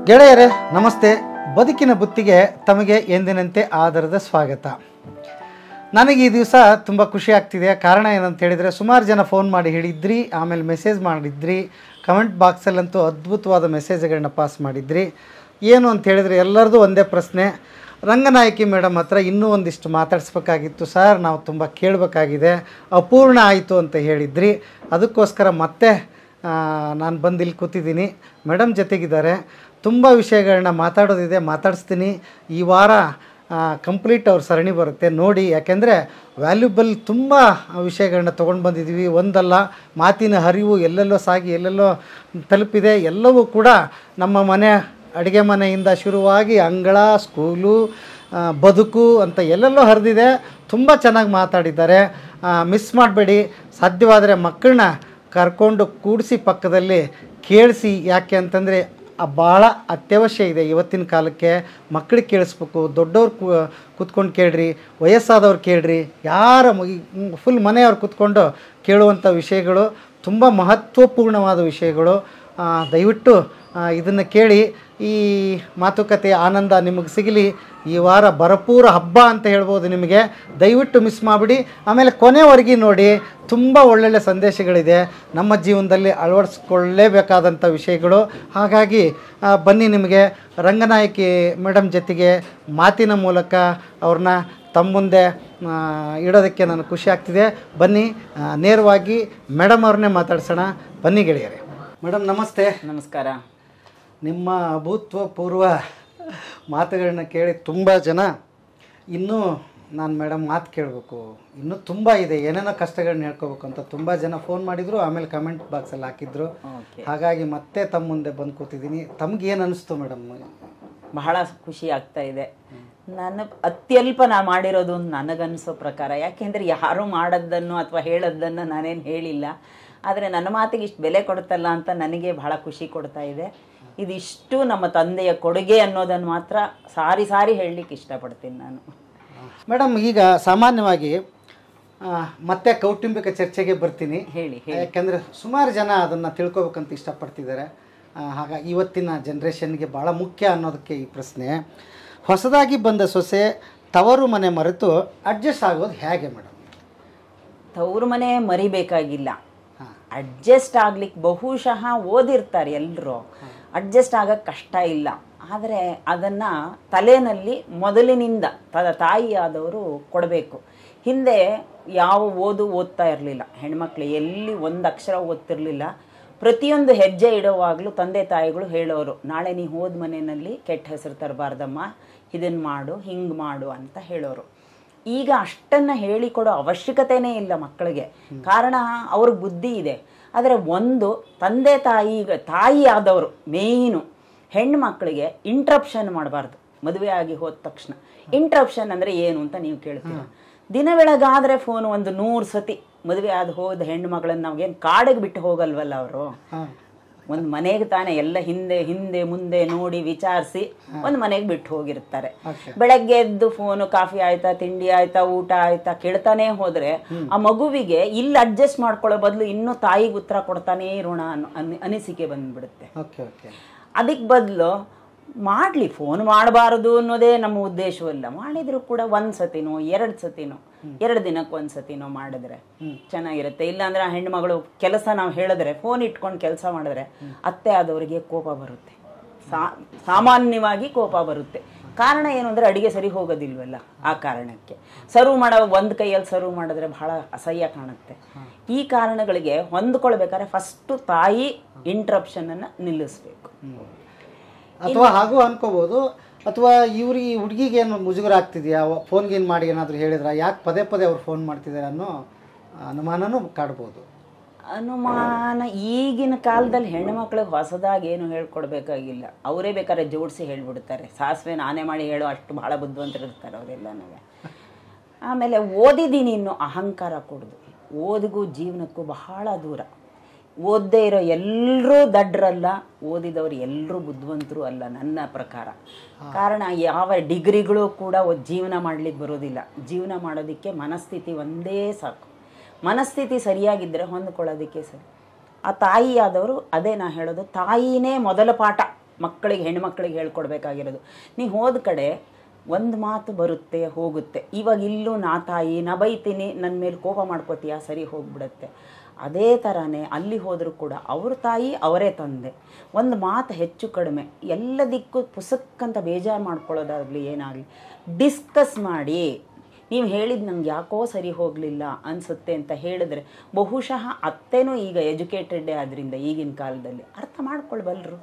ಗೆಳೆಯರೇ ನಮಸ್ತೆ ಬದುಕಿನ ಬುತ್ತಿಗೆ ತಮಗೆ ಎಂದಿನಂತೆ ಆಧಾರದ ಸ್ವಾಗತ ನನಗೆ ಈ ದಿವಸ ತುಂಬ ಖುಷಿ ಆಗ್ತಿದೆ ಕಾರಣ ಏನಂತ ಹೇಳಿದರೆ ಸುಮಾರು ಜನ ಫೋನ್ ಮಾಡಿ ಹೇಳಿದ್ರಿ ಆಮೇಲೆ ಮೆಸೇಜ್ ಮಾಡಿದ್ರಿ ಕಮೆಂಟ್ ಬಾಕ್ಸಲ್ಲಂತೂ ಅದ್ಭುತವಾದ ಮೆಸೇಜ್ಗಳನ್ನ ಪಾಸ್ ಮಾಡಿದ್ರಿ ಏನು ಅಂತ ಹೇಳಿದರೆ ಎಲ್ಲರದು ಒಂದೇ ಪ್ರಶ್ನೆ ರಂಗನಾಯಕಿ ಮೇಡಮ್ ಹತ್ರ ಇನ್ನೂ ಒಂದಿಷ್ಟು ಮಾತಾಡಿಸ್ಬೇಕಾಗಿತ್ತು ಸರ್ ನಾವು ತುಂಬ ಕೇಳಬೇಕಾಗಿದೆ ಅಪೂರ್ಣ ಆಯಿತು ಅಂತ ಹೇಳಿದ್ರಿ ಅದಕ್ಕೋಸ್ಕರ ಮತ್ತೆ ನಾನು ಬಂದು ಇಲ್ಲಿ ಕೂತಿದ್ದೀನಿ ಮೇಡಮ್ ಜೊತೆಗಿದ್ದಾರೆ ತುಂಬ ವಿಷಯಗಳನ್ನ ಮಾತಾಡೋದಿದೆ ಮಾತಾಡಿಸ್ತೀನಿ ಈ ವಾರ ಕಂಪ್ಲೀಟ್ ಅವ್ರ ಸರಣಿ ಬರುತ್ತೆ ನೋಡಿ ಯಾಕೆಂದರೆ ವ್ಯಾಲ್ಯೂಬಲ್ ತುಂಬ ವಿಷಯಗಳನ್ನ ತೊಗೊಂಡು ಬಂದಿದ್ದೀವಿ ಒಂದಲ್ಲ ಮಾತಿನ ಹರಿವು ಎಲ್ಲೆಲ್ಲೋ ಸಾಗಿ ಎಲ್ಲೆಲ್ಲೋ ತಲುಪಿದೆ ಎಲ್ಲವೂ ಕೂಡ ನಮ್ಮ ಮನೆ ಅಡುಗೆ ಮನೆಯಿಂದ ಶುರುವಾಗಿ ಅಂಗಳ ಸ್ಕೂಲು ಆ, ಬದುಕು ಅಂತ ಎಲ್ಲೆಲ್ಲೋ ಹರಿದಿದೆ ತುಂಬ ಚೆನ್ನಾಗಿ ಮಾತಾಡಿದ್ದಾರೆ ಮಿಸ್ ಮಾಡಬೇಡಿ ಸಾಧ್ಯವಾದರೆ ಮಕ್ಕಳನ್ನ ಕರ್ಕೊಂಡು ಕೂಡಿಸಿ ಪಕ್ಕದಲ್ಲಿ ಕೇಳಿಸಿ ಯಾಕೆ ಅಂತಂದರೆ ಭಾಳ ಅತ್ಯವಶ್ಯ ಇದೆ ಇವತ್ತಿನ ಕಾಲಕ್ಕೆ ಮಕ್ಕಳಿಗೆ ಕೇಳಿಸ್ಬೇಕು ದೊಡ್ಡವ್ರು ಕೂ ಕೂತ್ಕೊಂಡು ಕೇಳ್ರಿ ವಯಸ್ಸಾದವ್ರು ಕೇಳ್ರಿ ಯಾರ ಫುಲ್ ಮನೆಯವ್ರು ಕೂತ್ಕೊಂಡು ಕೇಳುವಂಥ ವಿಷಯಗಳು ತುಂಬ ಮಹತ್ವಪೂರ್ಣವಾದ ವಿಷಯಗಳು ಆ, ದಯವಿಟ್ಟು ಇದನ್ನು ಕೇಳಿ ಈ ಮಾತುಕತೆಯ ಆನಂದ ನಿಮಗೆ ಸಿಗಲಿ ಈ ವಾರ ಭರಪೂರ ಹಬ್ಬ ಅಂತ ಹೇಳ್ಬೋದು ನಿಮಗೆ ದಯವಿಟ್ಟು ಮಿಸ್ ಮಾಡಿಬಿಡಿ ಆಮೇಲೆ ಕೊನೆವರೆಗೆ ನೋಡಿ ತುಂಬ ಒಳ್ಳೊಳ್ಳೆ ಸಂದೇಶಗಳಿದೆ ನಮ್ಮ ಜೀವನದಲ್ಲಿ ಅಳವಡಿಸ್ಕೊಳ್ಳೇಬೇಕಾದಂಥ ವಿಷಯಗಳು ಹಾಗಾಗಿ ಆ, ಬನ್ನಿ ನಿಮಗೆ ರಂಗನಾಯಕಿ ಮೇಡಮ್ ಜೊತೆಗೆ ಮಾತಿನ ಮೂಲಕ ಅವ್ರನ್ನ ತಮ್ಮ ಮುಂದೆ ಆ, ಇಡೋದಕ್ಕೆ ನನಗೆ ಖುಷಿ ಆಗ್ತಿದೆ ಬನ್ನಿ ಆ, ನೇರವಾಗಿ ಮೇಡಮ್ ಅವ್ರನ್ನೇ ಮಾತಾಡ್ಸೋಣ ಬನ್ನಿ ಗೆಳೆಯರೆ ಮೇಡಮ್ ನಮಸ್ತೆ ನಮಸ್ಕಾರ ನಿಮ್ಮ ಅಭೂತಪೂರ್ವ ಮಾತುಗಳನ್ನ ಕೇಳಿ ತುಂಬ ಜನ ಇನ್ನೂ ನಾನು ಮೇಡಮ್ ಮಾತು ಕೇಳಬೇಕು ಇನ್ನೂ ತುಂಬ ಇದೆ ಏನೇನೋ ಕಷ್ಟಗಳನ್ನ ಹೇಳ್ಕೋಬೇಕು ಅಂತ ತುಂಬ ಜನ ಫೋನ್ ಮಾಡಿದರು ಆಮೇಲೆ ಕಮೆಂಟ್ ಬಾಕ್ಸಲ್ಲಿ ಹಾಕಿದ್ರು ಓಕೆ ಹಾಗಾಗಿ ಮತ್ತೆ ತಮ್ಮ ಮುಂದೆ ಬಂದು ಕೂತಿದ್ದೀನಿ ತಮ್ಗೇನು ಅನಿಸ್ತು ಮೇಡಮ್ ಬಹಳ ಖುಷಿ ಆಗ್ತಾ ಇದೆ ನನ್ನ ಅತ್ಯಲ್ಪ ನಾ ಮಾಡಿರೋದು ಅಂತ ನನಗನ್ಸೋ ಪ್ರಕಾರ ಯಾಕೆಂದ್ರೆ ಯಾರು ಮಾಡದ್ದನ್ನು ಅಥವಾ ಹೇಳದ್ದನ್ನು ನಾನೇನು ಹೇಳಿಲ್ಲ ಆದರೆ ನನ್ನ ಮಾತಿಗೆ ಇಷ್ಟು ಬೆಲೆ ಕೊಡುತ್ತಲ್ಲ ಅಂತ ನನಗೆ ಬಹಳ ಖುಷಿ ಕೊಡ್ತಾ ಇದೆ ಇದಿಷ್ಟು ನಮ್ಮ ತಂದೆಯ ಕೊಡುಗೆ ಅನ್ನೋದನ್ನು ಮಾತ್ರ ಸಾರಿ ಸಾರಿ ಹೇಳಲಿಕ್ಕೆ ಇಷ್ಟಪಡ್ತೀನಿ ನಾನು ಮೇಡಮ್ ಈಗ ಸಾಮಾನ್ಯವಾಗಿ ಆ, ಮತ್ತೆ ಕೌಟುಂಬಿಕ ಚರ್ಚೆಗೆ ಬರ್ತೀನಿ ಹೇಳಿ ಯಾಕೆಂದರೆ ಸುಮಾರು ಜನ ಅದನ್ನು ತಿಳ್ಕೊಬೇಕಂತ ಇಷ್ಟಪಡ್ತಿದ್ದಾರೆ ಆ, ಹಾಗಾಗಿ ಇವತ್ತಿನ ಜನ್ರೇಷನ್ಗೆ ಭಾಳ ಮುಖ್ಯ ಅನ್ನೋದಕ್ಕೆ ಈ ಪ್ರಶ್ನೆ ಹೊಸದಾಗಿ ಬಂದ ಸೊಸೆ ತವರು ಮನೆ ಮರೆತು ಅಡ್ಜಸ್ಟ್ ಆಗೋದು ಹೇಗೆ ಮೇಡಮ್ ತವ್ರ ಮನೆ ಮರಿಬೇಕಾಗಿಲ್ಲ ಹಾಂ ಅಡ್ಜಸ್ಟ್ ಆಗ್ಲಿಕ್ಕೆ ಬಹುಶಃ ಓದಿರ್ತಾರೆ ಎಲ್ಲರೂ ಅಡ್ಜಸ್ಟ್ ಆಗಕ್ಕೆ ಕಷ್ಟ ಇಲ್ಲ ಆದರೆ ಅದನ್ನ ತಲೆನಲ್ಲಿ ಮೊದಲಿನಿಂದ ತ ತಾಯಿಯಾದವರು ಕೊಡಬೇಕು ಹಿಂದೆ ಯಾವ ಓದು ಓದ್ತಾ ಇರಲಿಲ್ಲ ಹೆಣ್ಮಕ್ಳು ಎಲ್ಲಿ ಒಂದು ಅಕ್ಷರ ಓದ್ತಿರ್ಲಿಲ್ಲ ಪ್ರತಿಯೊಂದು ಹೆಜ್ಜೆ ಇಡುವಾಗಲೂ ತಂದೆ ತಾಯಿಗಳು ಹೇಳೋರು ನಾಳೆ ನೀ ಹೋದ ಮನೆಯಲ್ಲಿ ಕೆಟ್ಟ ಹೆಸರು ತರಬಾರ್ದಮ್ಮ ಇದನ್ನು ಮಾಡು ಹಿಂಗೆ ಮಾಡು ಅಂತ ಹೇಳೋರು ಈಗ ಅಷ್ಟನ್ನ ಹೇಳಿಕೊಡೋ ಅವಶ್ಯಕತೆನೇ ಇಲ್ಲ ಮಕ್ಕಳಿಗೆ ಕಾರಣ ಅವ್ರಿಗೆ ಬುದ್ಧಿ ಇದೆ ಆದರೆ ಒಂದು ತಂದೆ ತಾಯಿ ತಾಯಿ ಆದವರು ಮೇಯ್ನು ಹೆಣ್ಣು ಮಕ್ಕಳಿಗೆ ಇಂಟ್ರಪ್ಷನ್ ಮಾಡಬಾರ್ದು ಮದುವೆ ಆಗಿ ಹೋದ ತಕ್ಷಣ ಇಂಟ್ರಪ್ಷನ್ ಅಂದರೆ ಏನು ಅಂತ ನೀವು ಕೇಳ್ತೀರ ದಿನ ಬೆಳಗಾದ್ರೆ ಫೋನ್ ಒಂದು ನೂರು ಸತಿ ಮದುವೆ ಆದ ಹೋದ ಹೆಣ್ಣು ಮಗಳನ್ನ ನಾವೇನು ಕಾಡಿಗೆ ಬಿಟ್ಟು ಹೋಗಲ್ವಲ್ಲ ಅವರು ಹಾಂ ಒಂದು ಮನೆಗೆ ತಾನೇ ಎಲ್ಲ ಹಿಂದೆ ಹಿಂದೆ ಮುಂದೆ ನೋಡಿ ವಿಚಾರಿಸಿ ಒಂದು ಮನೆಗೆ ಬಿಟ್ಟು ಹೋಗಿರ್ತಾರೆ Okay. ಬೆಳಗ್ಗೆ ಎದ್ದು ಫೋನು ಕಾಫಿ ಆಯ್ತಾ ತಿಂಡಿ ಆಯ್ತಾ ಊಟ ಆಯ್ತಾ ಕೇಳ್ತಾನೆ ಹೋದ್ರೆ ಆ ಮಗುವಿಗೆ ಇಲ್ಲಿ ಅಡ್ಜಸ್ಟ್ ಮಾಡ್ಕೊಳ್ಳೋ ಬದಲು ಇನ್ನೂ ತಾಯಿಗೆ ಉತ್ತರ ಕೊಡ್ತಾನೇ ಇರೋಣ ಅನ್ನೋ ಅನಿ- ಅನಿಸಿಕೆ ಬಂದ್ಬಿಡುತ್ತೆ ಓಕೆ ಓಕೆ ಅದಕ್ಕೆ ಬದಲು ಮಾಡಲಿ ಫೋನ್ ಮಾಡಬಾರದು ಅನ್ನೋದೇ ನಮ್ಮ ಉದ್ದೇಶವಲ್ಲ ಮಾಡಿದ್ರು ಕೂಡ ಒಂದು ಸತಿನೋ ಎರಡು ಸತಿನೋ ಎರಡು ದಿನಕ್ಕೆ ಒಂದು ಸತಿನೋ ಮಾಡಿದ್ರೆ ಚೆನ್ನಾಗಿರುತ್ತೆ ಇಲ್ಲಾಂದ್ರೆ ಆ ಹೆಣ್ಮಗಳು ಕೆಲಸ ನಾವು ಹೇಳಿದ್ರೆ ಫೋನ್ ಇಟ್ಕೊಂಡು ಕೆಲಸ ಮಾಡಿದ್ರೆ ಅತ್ತೆ ಆದವರಿಗೆ ಕೋಪ ಬರುತ್ತೆ ಸಾ- ಸಾಮಾನ್ಯವಾಗಿ ಕೋಪ ಬರುತ್ತೆ ಕಾರಣ ಏನು ಅಂದ್ರೆ ಅಡಿಗೆ ಸರಿ ಹೋಗೋದಿಲ್ವಲ್ಲ ಆ ಕಾರಣಕ್ಕೆ ಸರ್ವ್ ಮಾಡೋ ಒಂದು ಕೈಯಲ್ಲಿ ಸರ್ವ್ ಮಾಡಿದ್ರೆ ಬಹಳ ಅಸಹ್ಯ ಕಾಣುತ್ತೆ ಈ ಕಾರಣಗಳಿಗೆ ಹೊಂದ್ಕೊಳ್ಬೇಕಾದ್ರೆ ಫಸ್ಟು ತಾಯಿ ಇಂಟ್ರಪ್ಷನ್ ಅನ್ನ ನಿಲ್ಲಿಸ್ಬೇಕು ಅಥವಾ ಹಾಗೂ ಅನ್ಕೋಬೋದು ಅಥವಾ ಇವ್ರಿಗೆ ಈ ಹುಡುಗಿಗೆ ಏನು ಮುಜುಗರ ಆಗ್ತಿದೆಯಾ ಫೋನ್ ಗೀನ್ ಮಾಡಿ ಏನಾದರೂ ಹೇಳಿದ್ರ ಯಾಕೆ ಪದೇ ಪದೇ ಅವ್ರು ಫೋನ್ ಮಾಡ್ತಿದ್ದಾರೆ ಅನ್ನೋ ಅನುಮಾನನೂ ಕಾಡ್ಬೋದು ಅನುಮಾನ ಈಗಿನ ಕಾಲದಲ್ಲಿ ಹೆಣ್ಮಕ್ಳಿಗೆ ಹೊಸದಾಗಿ ಏನು ಹೇಳ್ಕೊಡ್ಬೇಕಾಗಿಲ್ಲ ಅವರೇ ಬೇಕಾದ್ರೆ ಜೋಡಿಸಿ ಹೇಳ್ಬಿಡ್ತಾರೆ ಸಾಸಿವೆ ನಾನೇ ಮಾಡಿ ಹೇಳೋ ಅಷ್ಟು ಭಾಳ ಬುದ್ಧಿವಂತರು ಇರ್ತಾರೆ ಅವರೆಲ್ಲನೂ ಆಮೇಲೆ ಓದಿದ್ದೀನಿ ಇನ್ನು ಅಹಂಕಾರ ಕೊಡೋದು ಓದಿಗೂ ಜೀವನಕ್ಕೂ ಬಹಳ ದೂರ ಓದದೇ ಇರೋ ಎಲ್ಲರೂ ದಡ್ರಲ್ಲ ಓದಿದವರು ಎಲ್ಲರೂ ಬುದ್ಧಿವಂತರು ಅಲ್ಲ ನನ್ನ ಪ್ರಕಾರ ಕಾರಣ ಯಾವ ಡಿಗ್ರಿಗಳು ಕೂಡ ಒ- ಜೀವನ ಮಾಡ್ಲಿಕ್ಕೆ ಬರೋದಿಲ್ಲ ಜೀವನ ಮಾಡೋದಕ್ಕೆ ಮನಸ್ಥಿತಿ ಒಂದೇ ಸಾಕು ಮನಸ್ಥಿತಿ ಸರಿಯಾಗಿದ್ದರೆ ಹೊಂದ್ಕೊಳ್ಳೋದಕ್ಕೆ ಸರಿ ಆ ತಾಯಿಯಾದವರು ಅದೇ ನಾ ಹೇಳೋದು ತಾಯಿನೇ ಮೊದಲ ಪಾಠ ಮಕ್ಕಳಿಗೆ ಹೆಣ್ಮಕ್ಳಿಗೆ ಹೇಳ್ಕೊಡ್ಬೇಕಾಗಿರೋದು ನೀ ಹೋದ ಕಡೆ ಒಂದು ಮಾತು ಬರುತ್ತೆ ಹೋಗುತ್ತೆ ಇವಾಗ ಇಲ್ಲೂ ನಾ ತಾಯಿ ನಾ ಬೈತೀನಿ ನನ್ನ ಮೇಲೆ ಕೋಪ ಮಾಡ್ಕೋತೀಯ ಸರಿ ಹೋಗ್ಬಿಡುತ್ತೆ ಅದೇ ಥರನೇ ಅಲ್ಲಿ ಹೋದರೂ ಕೂಡ ಅವ್ರ ತಾಯಿ ಅವರೇ ತಂದೆ ಒಂದು ಮಾತು ಹೆಚ್ಚು ಕಡಿಮೆ ಎಲ್ಲದಕ್ಕೂ ಪುಸಕ್ಕಂತ ಬೇಜಾರು ಮಾಡ್ಕೊಳ್ಳೋದಾಗಲಿ ಏನಾಗಲಿ ಡಿಸ್ಕಸ್ ಮಾಡಿ ನೀವು ಹೇಳಿದ ನಂಗೆ ಯಾಕೋ ಸರಿ ಹೋಗಲಿಲ್ಲ ಅನಿಸುತ್ತೆ ಅಂತ ಹೇಳಿದ್ರೆ ಬಹುಶಃ ಅತ್ತೆನೂ ಈಗ ಎಜುಕೇಟೆಡ್ಡೇ ಆದ್ರಿಂದ ಈಗಿನ ಕಾಲದಲ್ಲಿ ಅರ್ಥ ಮಾಡ್ಕೊಳ್ಬಲ್ರು